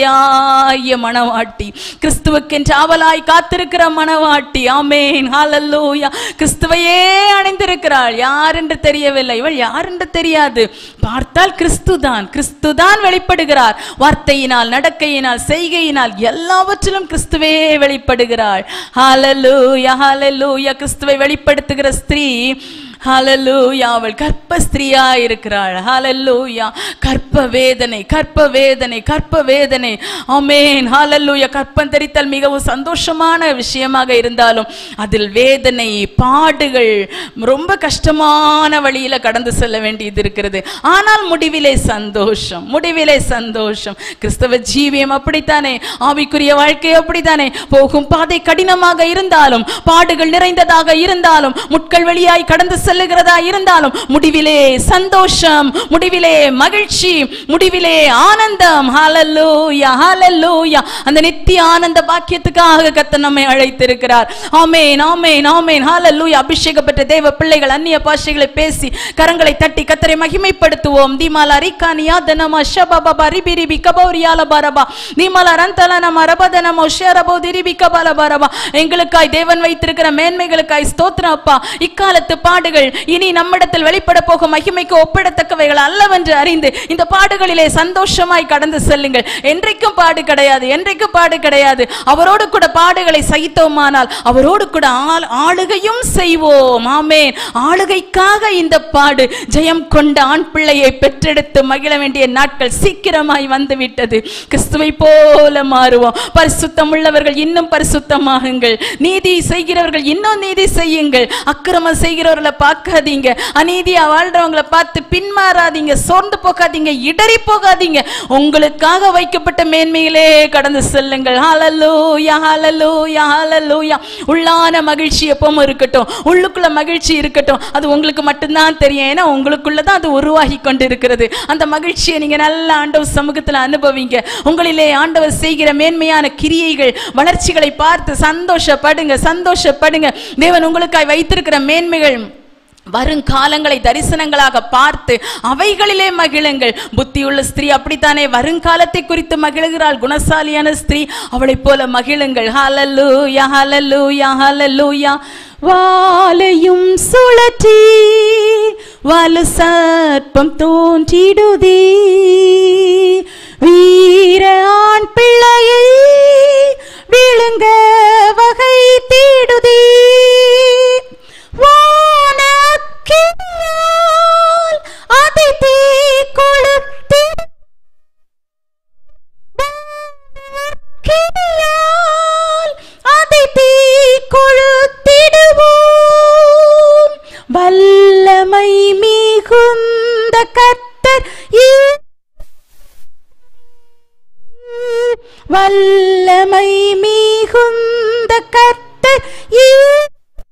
சபையாய மணவாட்டி கிறிஸ்துவுக்கென்று ஆவலாய் காத்திருக்கிற மணவாட்டி ஆமென் ஹalleluya கிறிஸ்துவையே அணிந்திருக்கிறாள் யார் என்று தெரியவில்லை இவள் யார் என்று தெரியாது பார்த்தால் கிறிஸ்துதான் கிறிஸ்துதான் வெளிப்படுகிறார் வார்த்தையினால் நடக்கையினால் செய்கையினால் எல்லாவற்றிலும் கிறிஸ்துவே வெளிப்படுகிறாள் ஹalleluya ஹalleluya கிறிஸ்துவை வெளிப்படுத்துகிற ஸ்திரீ ஹalleluya அவள் கற்ப ஸ்திரீயா இருக்கிறாள் ஹalleluya கற்ப வேதனை கற்ப வேதனை கற்ப வேதனை ஆமென் ஹalleluya கற்பம் தரித்தல் மிகவும் சந்தோஷமான விஷயமாக இருந்தாலும் அதில் வேதனை பாடுகள் ரொம்ப கஷ்டமான வழியில கடந்து செல்ல வேண்டியது இருக்கிறது ஆனால் முடிவிலே சந்தோஷம் முடிவிலே சந்தோஷம் கிறிஸ்தவ ஜீவியம் அப்படித்தானே ஆவிக்குரிய வாழ்க்கை அப்படித்தானே போகும் பாதை கடினமாக இருந்தாலும் பாடுகள் நிறைந்ததாக இருந்தாலும் முட்கள் வழியாய் கடந்து செல்லுகிறதா இருந்தாலும் முடிவிலே சந்தோஷம் முடிவிலே மகிழ்ச்சி முடிவிலே ஆனந்தம் ஹalleluya ஹalleluya அந்த நித்திய ஆனந்த பாக்கியத்துக்காக கர்த்தர் நம்மை அழைத்திருக்கிறார் ஆமென் ஆமென் ஆமென் ஹalleluya அபிஷேகம் பெற்ற தேவ பிள்ளைகள் அந்நிய பாஷைகளை பேசி கரங்களை தட்டி கர்த்தரை மகிமைப்படுத்துவோம் தீமாலா ரிகானியா தனமா ஷபபா ரிபி ரிபி கபௌரியால பரபா தீமாலா ரந்தல நம ரபதனமோ ஷரபோ திரிபி கபால பரபா எங்களுக்காய் தேவன் வைத்திருக்கிற மேன்மைகளுக்காய் ஸ்தோத்திரம் அப்பா இக்காலத்து பாடுகள் இனி நம்மிடத்தில் வெளிப்பட போகும் மகிமைக்கு ஒப்பிடத்தக்கவைகள் அல்லவென்று அறிந்து இந்த பாடுகளிலே சந்தோஷமாய் கடந்து செல்லுங்கள் என்றைக்கும் பாடு கிடையாது என்றைக்கும் பாடு கிடையாது அவரோடு கூட பாடுகளை சகித்தோமானால் அவரோடு கூட ஆள்- ஆளுகையும் செய்வோம் ஆமென் ஆளுகைக்காக இந்த பாடு ஜெயம் கொண்ட ஆண் பிள்ளையை பெற்றெடுத்து மகிழ வேண்டிய நாட்கள் சீக்கிரமாய் வந்து விட்டது கிறிஸ்துவை போல மாறுவோம் பரிசுத்தம் உள்ளவர்கள் இன்னும் பரிசுத்தமாகுங்கள் நீதி செய்கிறவர்கள் இன்னும் நீதி செய்யுங்கள் அக்கிரமம் செய்கிறவர்களை பார்க்காதீங்க அநீதியா வாழ்றவங்களை பார்த்து பின்மாறாதீங்க சோர்ந்து போகாதீங்க இடறி போகாதீங்க உங்களுக்காக வைக்கப்பட்ட மேன்மையிலே கடந்து செல்லுங்கள் ஹalleluya ஹalleluya ஹalleluya உள்ளான மகிழ்ச்சி எப்பவும் இருக்கட்டும் உள்ளுக்குள்ள மகிழ்ச்சி இருக்கட்டும் அது உங்களுக்கு மட்டும்தான் தெரியும் ஏன்னா உங்களுக்குள்ள தான் அது உருவாகி கொண்டு இருக்கிறது அந்த மகிழ்ச்சியை நீங்க நல்ல ஆண்டவர் சமூகத்துல அனுபவிங்க உங்களிலே ஆண்டவர் செய்கிற மேன்மையான கிரியைகள் வளர்ச்சிகளை பார்த்து சந்தோஷப்படுங்க சந்தோஷப்படுங்க தேவன் உங்களுக்காய் வைத்திருக்கிற மேன்மைகள் வருங்காலங்களை தரிசனங்களாக பார்த்து அவைகளிலே மகிழுங்கள் புத்தியுள்ள ஸ்திரீ அப்படித்தானே வருங்காலத்தை குறித்து மகிழுகிறாள் குணசாலியான ஸ்திரீ அவளைப் போல மகிழுங்கள் ஹalleluya ஹalleluya ஹalleluya வாலையும் சுழற்றி வலு சர்ப்பம் தோன்றிடுதே வீர ஆண் பிள்ளையை விழுங்க வகை தேடுதே கர்த்தர் இ- வல்லமை மிகுந்த கர்த்தர் இ-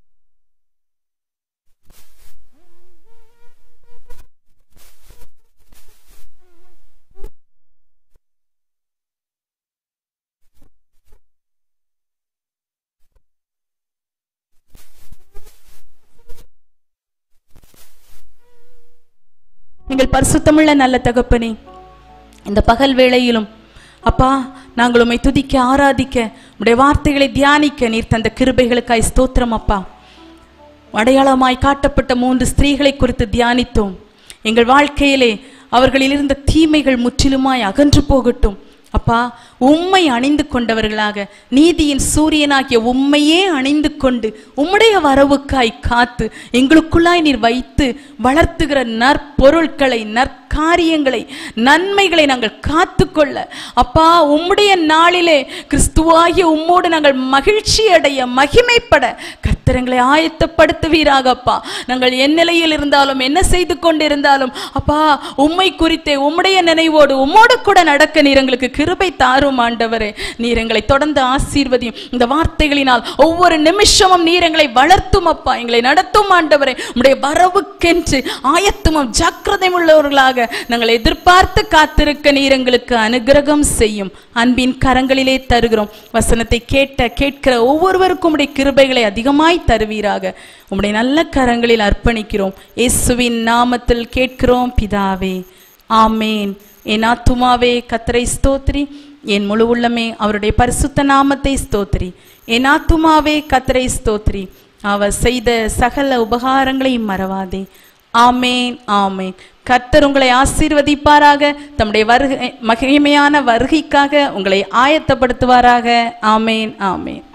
எங்கள் பரிசுத்தமுள்ள நல்ல தகப்பனே இந்த பகல் வேளையிலும் அப்பா நாங்கள் உம்மை துதிக்க ஆராதிக்க உடைய வார்த்தைகளை தியானிக்க நீர் தந்த கிருபைகளுக்காய் ஸ்தோத்திரம் அப்பா அடையாளமாய் காட்டப்பட்ட மூன்று ஸ்திரீகளை குறித்து தியானித்தோம் எங்கள் வாழ்க்கையிலே அவர்களில் இருந்த தீமைகள் முற்றிலுமாய் அகன்று போகட்டும் அப்பா உம்மை அணிந்து கொண்டவர்களாக நீதியின் சூரியனாகிய உம்மையே அணிந்து கொண்டு உம்முடைய வரவுக்காய் காத்து எங்களுக்குள்ளாய் நீர் வைத்து வளர்த்துகிற நற்பொருட்களை நற்காரியங்களை நன்மைகளை நாங்கள் காத்துக்கொள்ள அப்பா உம்முடைய நாளிலே கிறிஸ்துவாகிய உம்மோடு நாங்கள் மகிழ்ச்சி அடைய மகிமைப்பட கர்த்தரங்களை ஆயத்தப்படுத்துவீராக அப்பா நாங்கள் என் நிலையில் இருந்தாலும் என்ன செய்து கொண்டிருந்தாலும் அப்பா உம்மை குறித்தே உம்முடைய நினைவோடு உம்மோடு கூட நடக்க நீர் எங்களுக்கு கிருபை தாரும் ஆண்டவரே நீர் எங்களை தொடர்ந்து ஆசீர்வதியும் இந்த வார்த்தைகளினால் ஒவ்வொரு நிமிஷமும் நீர் எங்களை வளர்த்தும் அப்பா எங்களை நடத்தும் ஆண்டவரே உம்முடைய வரவுக்கென்று ஆயத்தமும் ஜாக்கிரதையும் உள்ளவர்களாக நாங்கள் எதிர்பார்த்து காத்திருக்க நீர் எங்களுக்கு அனுகிரகம் செய்யும் அன்பின் கரங்களிலே தருகிறோம் வசனத்தை கேட்ட கேட்கிற ஒவ்வொருவருக்கும் உடைய கிருபைகளை அதிகமாய் தருவீராக உம்முடைய நல்ல கரங்களில் அர்ப்பணிக்கிறோம் இயேசுவின் நாமத்தில் கேட்கிறோம் பிதாவே ஆமேன் என் ஆத்துமாவே கத்தரை ஸ்தோத்ரி என் முழு உள்ளமே அவருடைய பரிசுத்த நாமத்தை ஸ்தோத்ரி என் ஆத்துமாவே கத்தரை ஸ்தோத்ரி அவர் செய்த சகல உபகாரங்களையும் மறவாதே ஆமேன் ஆமேன் கர்த்தர் உங்களை ஆசீர்வதிப்பாராக தம்முடைய வருகை மகிமையான வருகைக்காக உங்களை ஆயத்தப்படுத்துவாராக ஆமேன் ஆமேன்